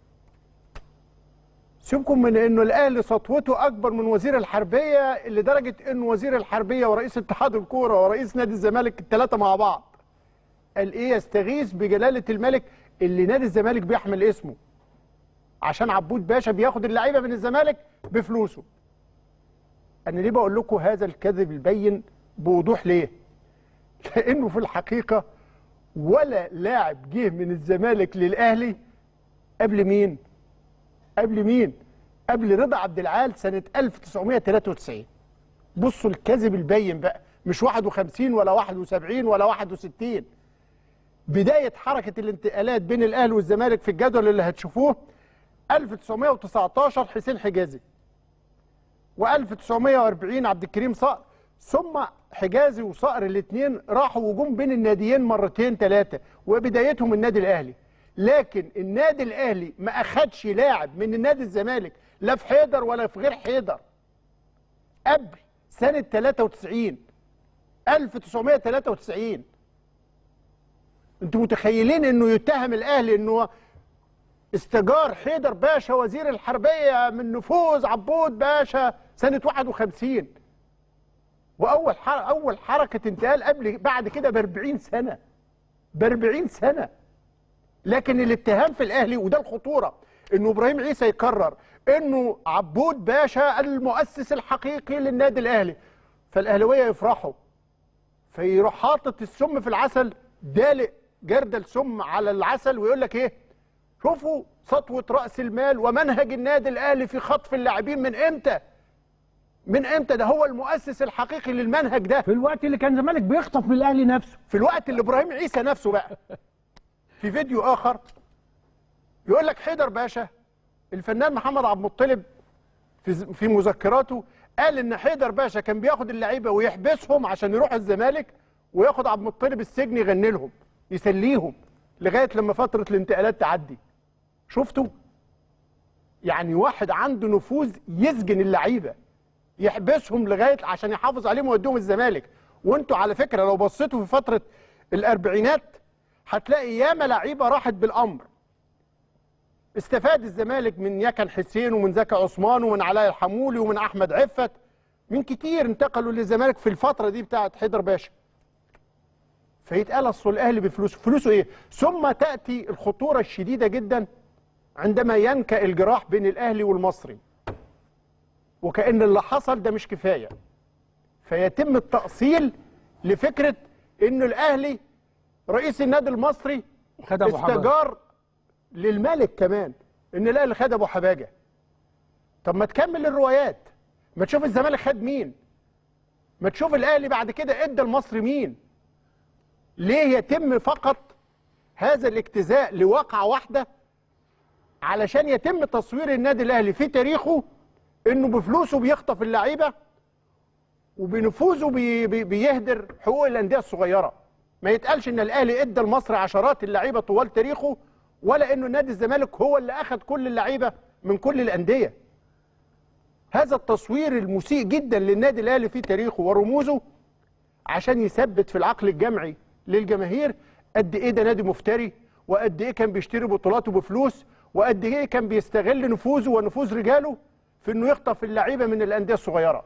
سيبكم من انه الاهلي سطوته اكبر من وزير الحربيه لدرجه ان وزير الحربيه ورئيس اتحاد الكوره ورئيس نادي الزمالك الثلاثه مع بعض قال ايه يستغيث بجلاله الملك اللي نادي الزمالك بيحمل اسمه عشان عبود باشا بياخد اللعيبه من الزمالك بفلوسه انا ليه بقول لكم هذا الكذب البين بوضوح ليه لانه في الحقيقه ولا لاعب جه من الزمالك للاهلي قبل مين قبل مين قبل رضا عبد العال سنه 1993 بصوا الكذب البين بقى مش 51 ولا 71 ولا 61 بدايه حركه الانتقالات بين الاهلي والزمالك في الجدول اللي هتشوفوه 1919 حسين حجازي و1940 عبد الكريم صقر ثم حجازي وصقر الاثنين راحوا وجم بين الناديين مرتين ثلاثه وبدايتهم النادي الاهلي لكن النادي الاهلي ما اخدش لاعب من النادي الزمالك لا في حيدر ولا في غير حيدر قبل سنه 93 1993 انتوا متخيلين انه يتهم الاهلي انه استجار حيدر باشا وزير الحربيه من نفوذ عبود باشا سنه 51 واول حر... اول حركه انتقال قبل بعد كده ب 40 سنه ب 40 سنه لكن الاتهام في الاهلي وده الخطوره انه ابراهيم عيسى يقرر انه عبود باشا المؤسس الحقيقي للنادي الاهلي فالاهلاويه يفرحوا فيروح حاطط السم في العسل دالق جردل سم على العسل ويقول لك ايه شوفوا سطوه راس المال ومنهج النادي الاهلي في خطف اللاعبين من امتى من امتى ده هو المؤسس الحقيقي للمنهج ده في الوقت اللي كان الزمالك بيخطف من الاهلي نفسه في الوقت اللي ابراهيم عيسى نفسه بقى في فيديو اخر يقول لك حيدر باشا الفنان محمد عبد المطلب في في مذكراته قال ان حيدر باشا كان بياخد اللعيبه ويحبسهم عشان يروح الزمالك وياخد عبد المطلب السجن يغني لهم يسليهم لغايه لما فتره الانتقالات تعدي شفتوا يعني واحد عنده نفوذ يسجن اللعيبه يحبسهم لغايه عشان يحافظ عليهم ويوديهم الزمالك وانتوا على فكره لو بصيتوا في فتره الاربعينات هتلاقي ياما لعيبه راحت بالامر استفاد الزمالك من يكن حسين ومن زكي عثمان ومن علاء الحمولي ومن احمد عفت من كتير انتقلوا للزمالك في الفتره دي بتاعت حيدر باشا فيتقال اصل الاهلي بفلوسه فلوسه ايه ثم تاتي الخطوره الشديده جدا عندما ينكأ الجراح بين الاهلي والمصري وكأن اللي حصل ده مش كفايه فيتم التأصيل لفكره انه الاهلي رئيس النادي المصري خد أبو حباجة. استجار للملك كمان ان الاهلي خد ابو حباجه طب ما تكمل الروايات ما تشوف الزمالك خد مين ما تشوف الاهلي بعد كده ادى المصري مين ليه يتم فقط هذا الاجتزاء لواقعه واحده علشان يتم تصوير النادي الاهلي في تاريخه انه بفلوسه بيخطف اللعيبه وبنفوذه بي بي بيهدر حقوق الانديه الصغيره ما يتقالش ان الاهلي ادى المصري عشرات اللعيبه طوال تاريخه ولا انه نادي الزمالك هو اللي اخذ كل اللعيبه من كل الانديه هذا التصوير المسيء جدا للنادي الاهلي في تاريخه ورموزه عشان يثبت في العقل الجمعي للجماهير قد ايه ده نادي مفتري وقد ايه كان بيشتري بطولاته بفلوس وقد ايه كان بيستغل نفوذه ونفوذ رجاله في انه يخطف اللعيبه من الانديه الصغيره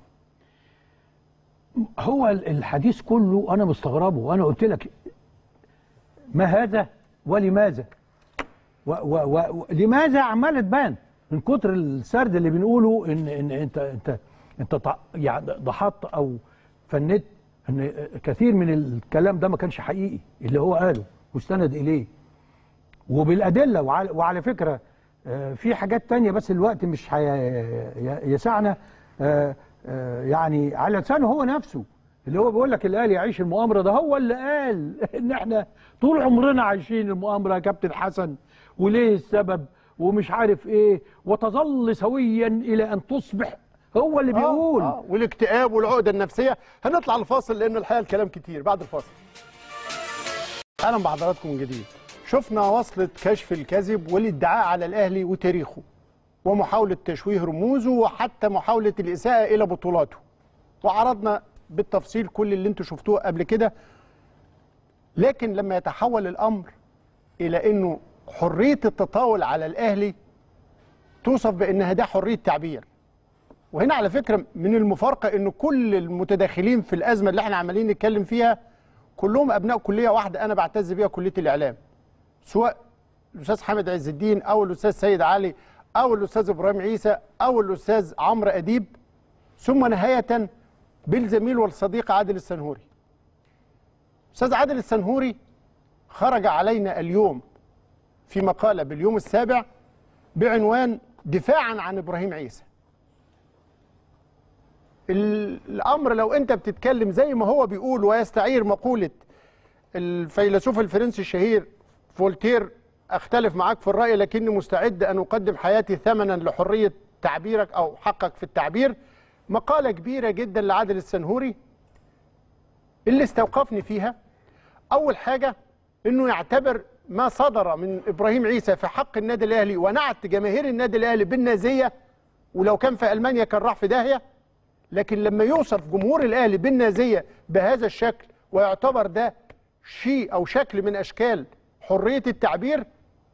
هو ال- الحديث كله انا مستغربه وانا قلت لك ما هذا ولماذا و و و لماذا عماله تبان من كتر السرد اللي بنقوله ان ان انت انت انت ضع- يعني ضحطت او فنت ان كثير من الكلام ده ما كانش حقيقي اللي هو قاله واستند اليه وبالادله وعلى, وعلى فكره آه، في حاجات تانية بس الوقت مش هي- يسعنا آه، آه، يعني على لسانه هو نفسه اللي هو بيقول لك الاهلي يعيش المؤامره ده هو اللي قال ان احنا طول عمرنا عايشين المؤامره يا كابتن حسن وليه السبب ومش عارف ايه وتظل سويا الى ان تصبح هو اللي بيقول آه آه والاكتئاب والعقده النفسيه هنطلع الفاصل لان الحقيقه الكلام كتير بعد الفاصل اهلا بحضراتكم من جديد شفنا وصلة كشف الكذب والادعاء على الاهلي وتاريخه ومحاولة تشويه رموزه وحتى محاولة الاساءة الى بطولاته وعرضنا بالتفصيل كل اللي انتم شفتوه قبل كده لكن لما يتحول الامر الى انه حرية التطاول على الاهلي توصف بانها ده حرية تعبير وهنا على فكرة من المفارقة انه كل المتداخلين في الازمة اللي احنا عمالين نتكلم فيها كلهم ابناء كليه واحده انا بعتز بيها كليه الاعلام سواء الاستاذ حامد عز الدين او الاستاذ سيد علي او الاستاذ ابراهيم عيسى او الاستاذ عمرو اديب ثم نهايه بالزميل والصديق عادل السنهوري استاذ عادل السنهوري خرج علينا اليوم في مقاله باليوم السابع بعنوان دفاعا عن ابراهيم عيسى ال- الامر لو انت بتتكلم زي ما هو بيقول ويستعير مقوله الفيلسوف الفرنسي الشهير فولتير اختلف معاك في الراي لكني مستعد ان اقدم حياتي ثمنا لحريه تعبيرك او حقك في التعبير مقاله كبيره جدا لعادل السنهوري اللي استوقفني فيها اول حاجه انه يعتبر ما صدر من ابراهيم عيسى في حق النادي الاهلي ونعت جماهير النادي الاهلي بالنازيه ولو كان في المانيا كان راح في داهيه لكن لما يوصف جمهور الاهلي بالنازيه بهذا الشكل ويعتبر ده شيء او شكل من اشكال حريه التعبير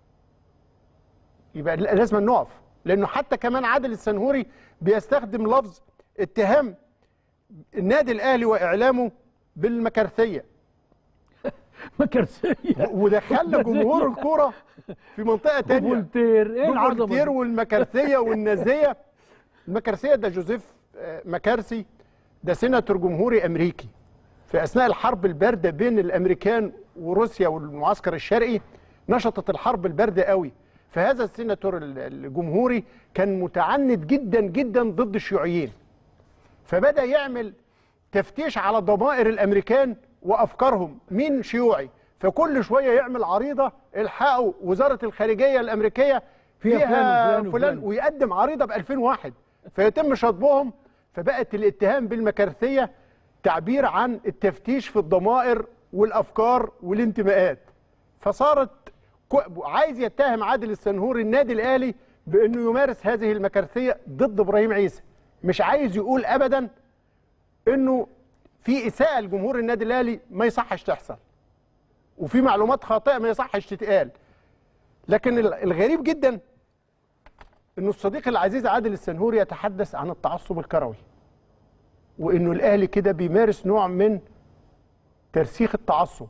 يبقى لازم نقف لانه حتى كمان عادل السنهوري بيستخدم لفظ اتهام النادي الاهلي واعلامه بالمكارثيه مكرسيه ودخلنا جمهور الكوره في منطقه تانية فولتير ايه العظمه العظمه دي؟ والمكارثيه والنازيه المكارثيه ده جوزيف آه، مكارسي ده سيناتور جمهوري امريكي في اثناء الحرب البارده بين الامريكان وروسيا والمعسكر الشرقي نشطت الحرب البارده قوي فهذا السيناتور ال- الجمهوري كان متعند جدا جدا ضد الشيوعيين فبدا يعمل تفتيش على ضمائر الامريكان وافكارهم مين شيوعي فكل شويه يعمل عريضه الحقوا وزاره الخارجيه الامريكيه فيها فيها فلان فلان, وفلان فلان ويقدم عريضه ب 2001 فيتم شطبهم فبقت الاتهام بالمكارثيه تعبير عن التفتيش في الضمائر والافكار والانتماءات فصارت كو- عايز يتهم عادل السنهوري النادي الاهلي بانه يمارس هذه المكارثيه ضد ابراهيم عيسى مش عايز يقول ابدا انه في اساءه لجمهور النادي الاهلي ما يصحش تحصل وفي معلومات خاطئه ما يصحش تتقال لكن ال- الغريب جدا انه الصديق العزيز عادل السنهوري يتحدث عن التعصب الكروي وانه الاهلي كده بيمارس نوع من ترسيخ التعصب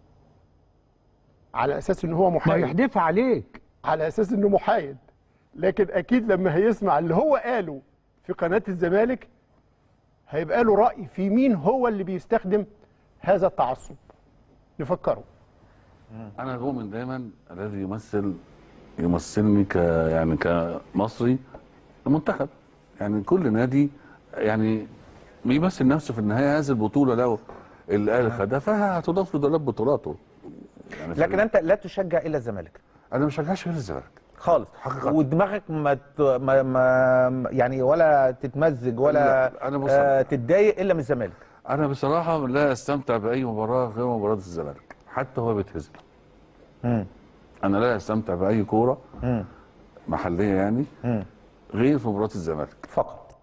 على اساس ان هو ما محايد يحدفها عليك على اساس انه محايد لكن اكيد لما هيسمع اللي هو قاله في قناه الزمالك هيبقى له راي في مين هو اللي بيستخدم هذا التعصب نفكره انا مؤمن دايما الذي يمثل يمثلني ك يعني كمصري المنتخب يعني كل نادي يعني بيمثل نفسه في النهايه هذه البطوله لو الاهلي خدها فهتضاف له دولاب بطولاته يعني لكن انت لا تشجع الا الزمالك انا ما بشجعش غير الزمالك خالص حقيقة. ودماغك ما, ت... ما... ما يعني ولا تتمزج ولا لا، أنا بص- آه تتضايق الا من الزمالك انا بصراحه لا استمتع باي مباراه غير مباراه الزمالك حتى هو بيتهزم مم. انا لا استمتع باي كوره مم. محليه يعني مم. غير في مباراه الزمالك فقط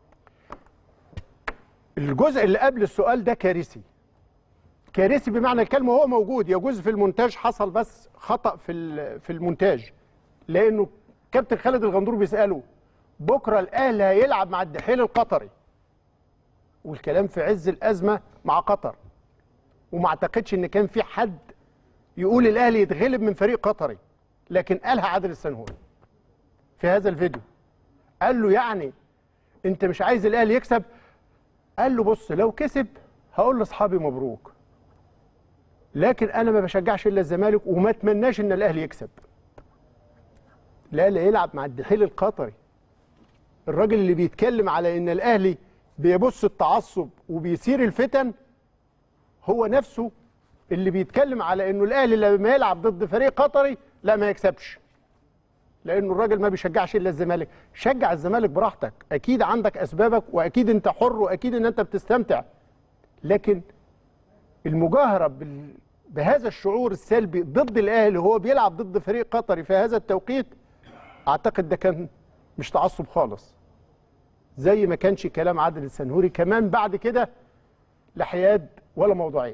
الجزء اللي قبل السؤال ده كارثي كارثي بمعنى الكلمه هو موجود يجوز في المونتاج حصل بس خطا في ال- في المونتاج لانه كابتن خالد الغندور بيساله بكره الاهلي هيلعب مع الدحيل القطري والكلام في عز الازمه مع قطر وما اعتقدش ان كان في حد يقول الاهلي يتغلب من فريق قطري لكن قالها عادل السنهوري في هذا الفيديو قال له يعني انت مش عايز الاهلي يكسب قال له بص لو كسب هقول لاصحابي مبروك لكن انا ما بشجعش الا الزمالك وما اتمناش ان الاهلي يكسب الاهلي يلعب مع الدحيل القطري الراجل اللي بيتكلم على ان الاهلي بيبص التعصب وبيثير الفتن هو نفسه اللي بيتكلم على انه الاهلي لما يلعب ضد فريق قطري لا ما يكسبش لانه الراجل ما بيشجعش الا الزمالك شجع الزمالك براحتك اكيد عندك اسبابك واكيد انت حر واكيد ان انت بتستمتع لكن المجاهره بال... بهذا الشعور السلبي ضد الاهلي وهو بيلعب ضد فريق قطري في هذا التوقيت اعتقد ده كان مش تعصب خالص زي ما كانش كلام عادل السنهوري كمان بعد كده لا حياد ولا موضوعيه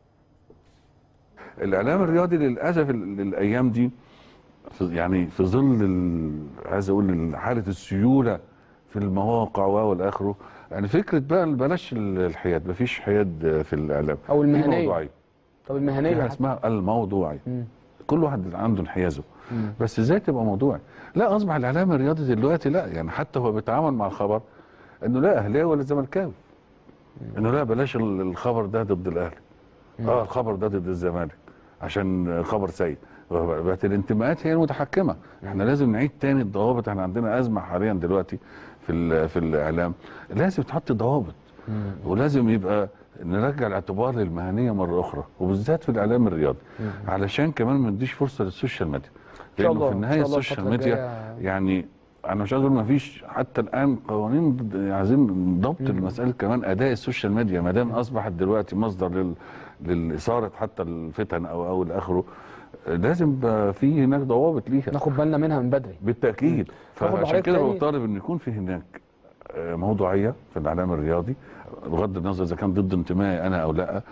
الاعلام الرياضي للاسف ال- الايام دي في- يعني في ظل ال- عايز اقول حاله السيوله في المواقع و والى اخره يعني فكره بقى بلاش ال- الحياد مفيش حياد في الاعلام أو في المهنية. موضوعيه طب في المهنيه حاجه حتى. اسمها الموضوعي مم. كل واحد عنده انحيازه مم. بس ازاي تبقى موضوعي لا اصبح الاعلام الرياضي دلوقتي لا يعني حتى هو بيتعامل مع الخبر انه لا اهلاوي ولا زملكاوي انه لا بلاش ال- الخبر ده ضد الاهلي اه الخبر ده ضد الزمالك عشان خبر سيء بقت الانتماءات هي المتحكمه احنا لازم نعيد تاني الضوابط احنا عندنا ازمه حاليا دلوقتي في ال- في الاعلام لازم تحط ضوابط ولازم يبقى نرجع الاعتبار للمهنيه مره اخرى وبالذات في الاعلام الرياضي علشان كمان ما نديش فرصه للسوشيال ميديا شاء لانه الله، في إن النهايه شاء الله السوشيال الفترة ميديا الجاية- يعني انا مش عايز اقول ما فيش حتى الان قوانين ضد- عايزين ضبط المساله كمان اداء السوشيال ميديا ما دام اصبحت دلوقتي مصدر لل للاثاره حتى الفتن او او الى اخره لازم يبقى في هناك ضوابط ليها ناخد بالنا منها من بدري بالتاكيد هاخد فعشان بحضرتك كده تاني. بطالب ان يكون في هناك آه، موضوعيه في الاعلام الرياضي بغض النظر اذا كان ضد انتمائي انا او لا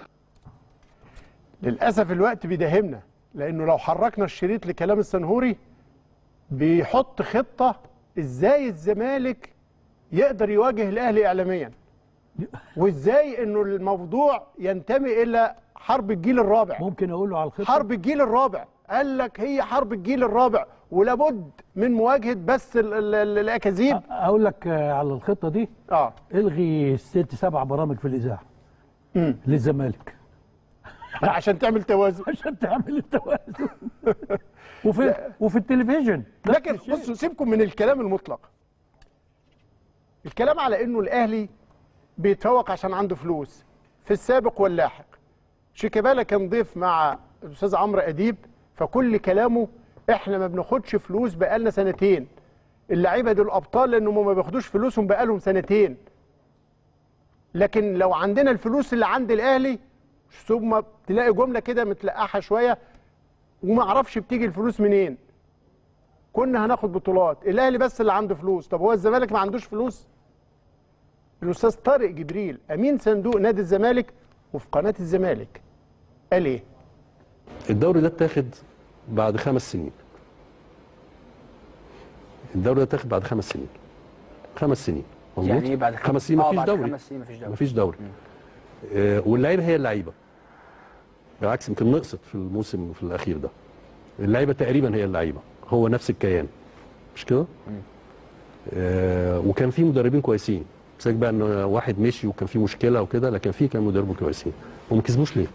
للاسف الوقت بيداهمنا لانه لو حركنا الشريط لكلام السنهوري بيحط خطه ازاي الزمالك يقدر يواجه الاهلي اعلاميا وازاي انه الموضوع ينتمي الى حرب الجيل الرابع ممكن اقول له على الخطه حرب الجيل الرابع قال لك هي حرب الجيل الرابع ولابد من مواجهه بس ال- ال- ال- الاكاذيب اقول لك آه، على الخطه دي اه الغي ست سبع برامج في الاذاعه مم. للزمالك عشان تعمل توازن عشان تعمل التوازن وفي وفي التلفزيون لكن بصوا سيبكم من الكلام المطلق الكلام على انه الاهلي بيتفوق عشان عنده فلوس في السابق واللاحق شيكابالا كان ضيف مع الاستاذ عمرو اديب فكل كلامه احنا ما بناخدش فلوس بقالنا سنتين اللعيبه دول ابطال لانهم ما بياخدوش فلوسهم بقالهم سنتين لكن لو عندنا الفلوس اللي عند الاهلي ثم تلاقي جمله كده متلقحه شويه وما اعرفش بتيجي الفلوس منين كنا هناخد بطولات الاهلي بس اللي عنده فلوس طب هو الزمالك ما عندوش فلوس الاستاذ طارق جبريل امين صندوق نادي الزمالك وفي قناه الزمالك قال ايه الدوري ده اتاخد بعد خمس سنين الدوري ده اتاخد بعد خمس سنين خمس سنين مظبوط يعني ايه بعد خمس- خمس سنين آه، مفيش بعد دوري خمس سنين مفيش دوري. مفيش دوري آه واللعيبه هي اللعيبه بالعكس يمكن نقصت في الموسم في الاخير ده اللعيبه تقريبا هي اللعيبه هو نفس الكيان مش كده آه وكان في مدربين كويسين سيبك بقى ان واحد مشي وكان في مشكله وكده لكن في كان مدربين كويسين وما كسبوش ليه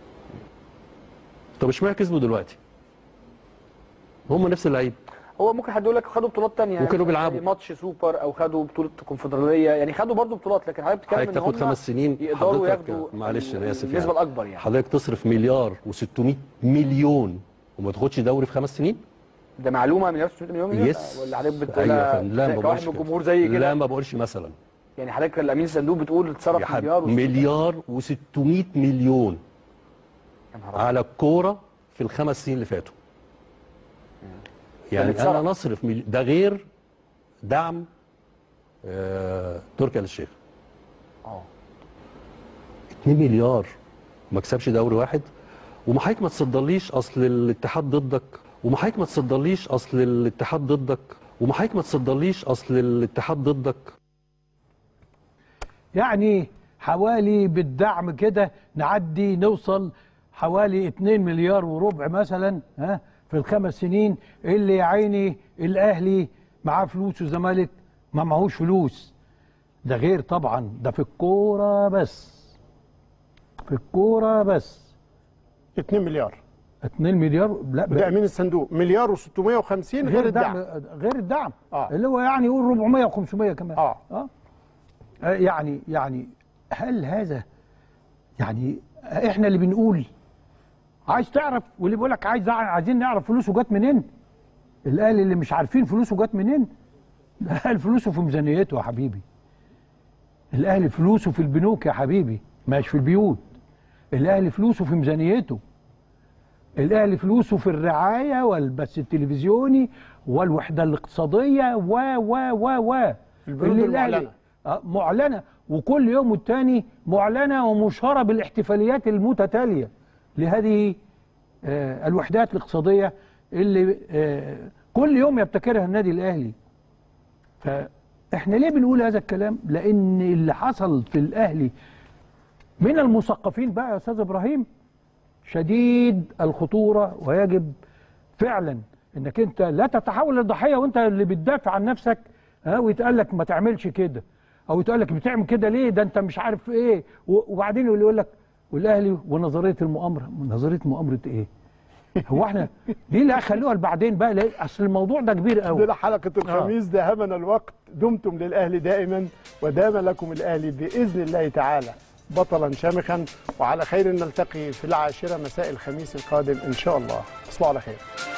طب اشمعنى كسبوا دلوقتي هم نفس اللعيبه هو ممكن حد يقول لك خدوا بطولات تانية وكانوا بيلعبوا. يعني ماتش سوبر او خدوا بطوله كونفدراليه يعني خدوا برضو بطولات لكن حضرتك بتتكلم حضرتك ان تاخد هم خمس سنين يقدروا حضرتك ياخدوا معلش انا اسف النسبه الاكبر يعني حضرتك تصرف مليار و600 مليون وما تاخدش دوري في خمس سنين ده معلومه مليار 600 مليون جنيه يس ولا حضرتك ايوه بتقولها فندم. لا زي ما كواحد بقولش من كده. الجمهور زي لا كده ما بقولش مثلا يعني حضرتك الامين صندوق بتقول يا اتصرف حبيبي مليار و600 مليار و600 مليون يا نهار أبيض. على الكوره في الخمس سنين اللي فاتوا يعني اتصرف. انا نصرف ملي... ده غير دعم آه... تركي آل الشيخ اه 2 مليار ما كسبش دوري واحد وما حضرتك ما تصدرليش اصل الاتحاد ضدك وما حضرتك ما تصدرليش اصل الاتحاد ضدك وما حضرتك ما تصدرليش اصل الاتحاد ضدك يعني حوالي بالدعم كده نعدي نوصل حوالي 2 مليار وربع مثلا ها في الخمس سنين اللي يا عيني الاهلي معاه فلوس والزمالك ما معهوش فلوس ده غير طبعا ده في الكوره بس في الكوره بس 2 مليار 2 مليار لا ده امين الصندوق مليار و650 غير الدعم غير الدعم آه. اللي هو يعني يقول 400 و500 كمان اه اه آه، يعني يعني هل هذا يعني احنا اللي بنقول عايز تعرف واللي بيقول لك عايز عايزين نعرف فلوسه جت منين الاهلي اللي مش عارفين فلوسه جت منين الاهلي فلوسه في ميزانيته يا حبيبي الاهلي فلوسه في البنوك يا حبيبي مش في البيوت الاهلي فلوسه في ميزانيته الاهلي فلوسه في الرعايه والبث التلفزيوني والوحده الاقتصاديه و و و و البنود اللي الأهلي- المعلنة. آه، معلنه وكل يوم والتاني معلنه ومشهره بالاحتفاليات المتتاليه لهذه آه، الوحدات الاقتصاديه اللي آه، كل يوم يبتكرها النادي الاهلي فاحنا ليه بنقول هذا الكلام لان اللي حصل في الاهلي من المثقفين بقى يا استاذ ابراهيم شديد الخطوره ويجب فعلا انك انت لا تتحول لضحيه وانت اللي بتدافع عن نفسك ها ويتقال لك ما تعملش كده او يتقال لك بتعمل كده ليه ده انت مش عارف ايه و- وبعدين اللي يقول لك والاهلي ونظريه المؤامره نظريه مؤامره ايه هو احنا دي اللي خلوها لبعدين بقى ليه؟ اصل الموضوع ده كبير قوي دي حلقة الخميس داهمنا الوقت دمتم للأهلي دائما ودام لكم الأهلي بإذن الله تعالى بطلا شامخا وعلى خير نلتقي في العاشرة مساء الخميس القادم إن شاء الله تصبحوا على خير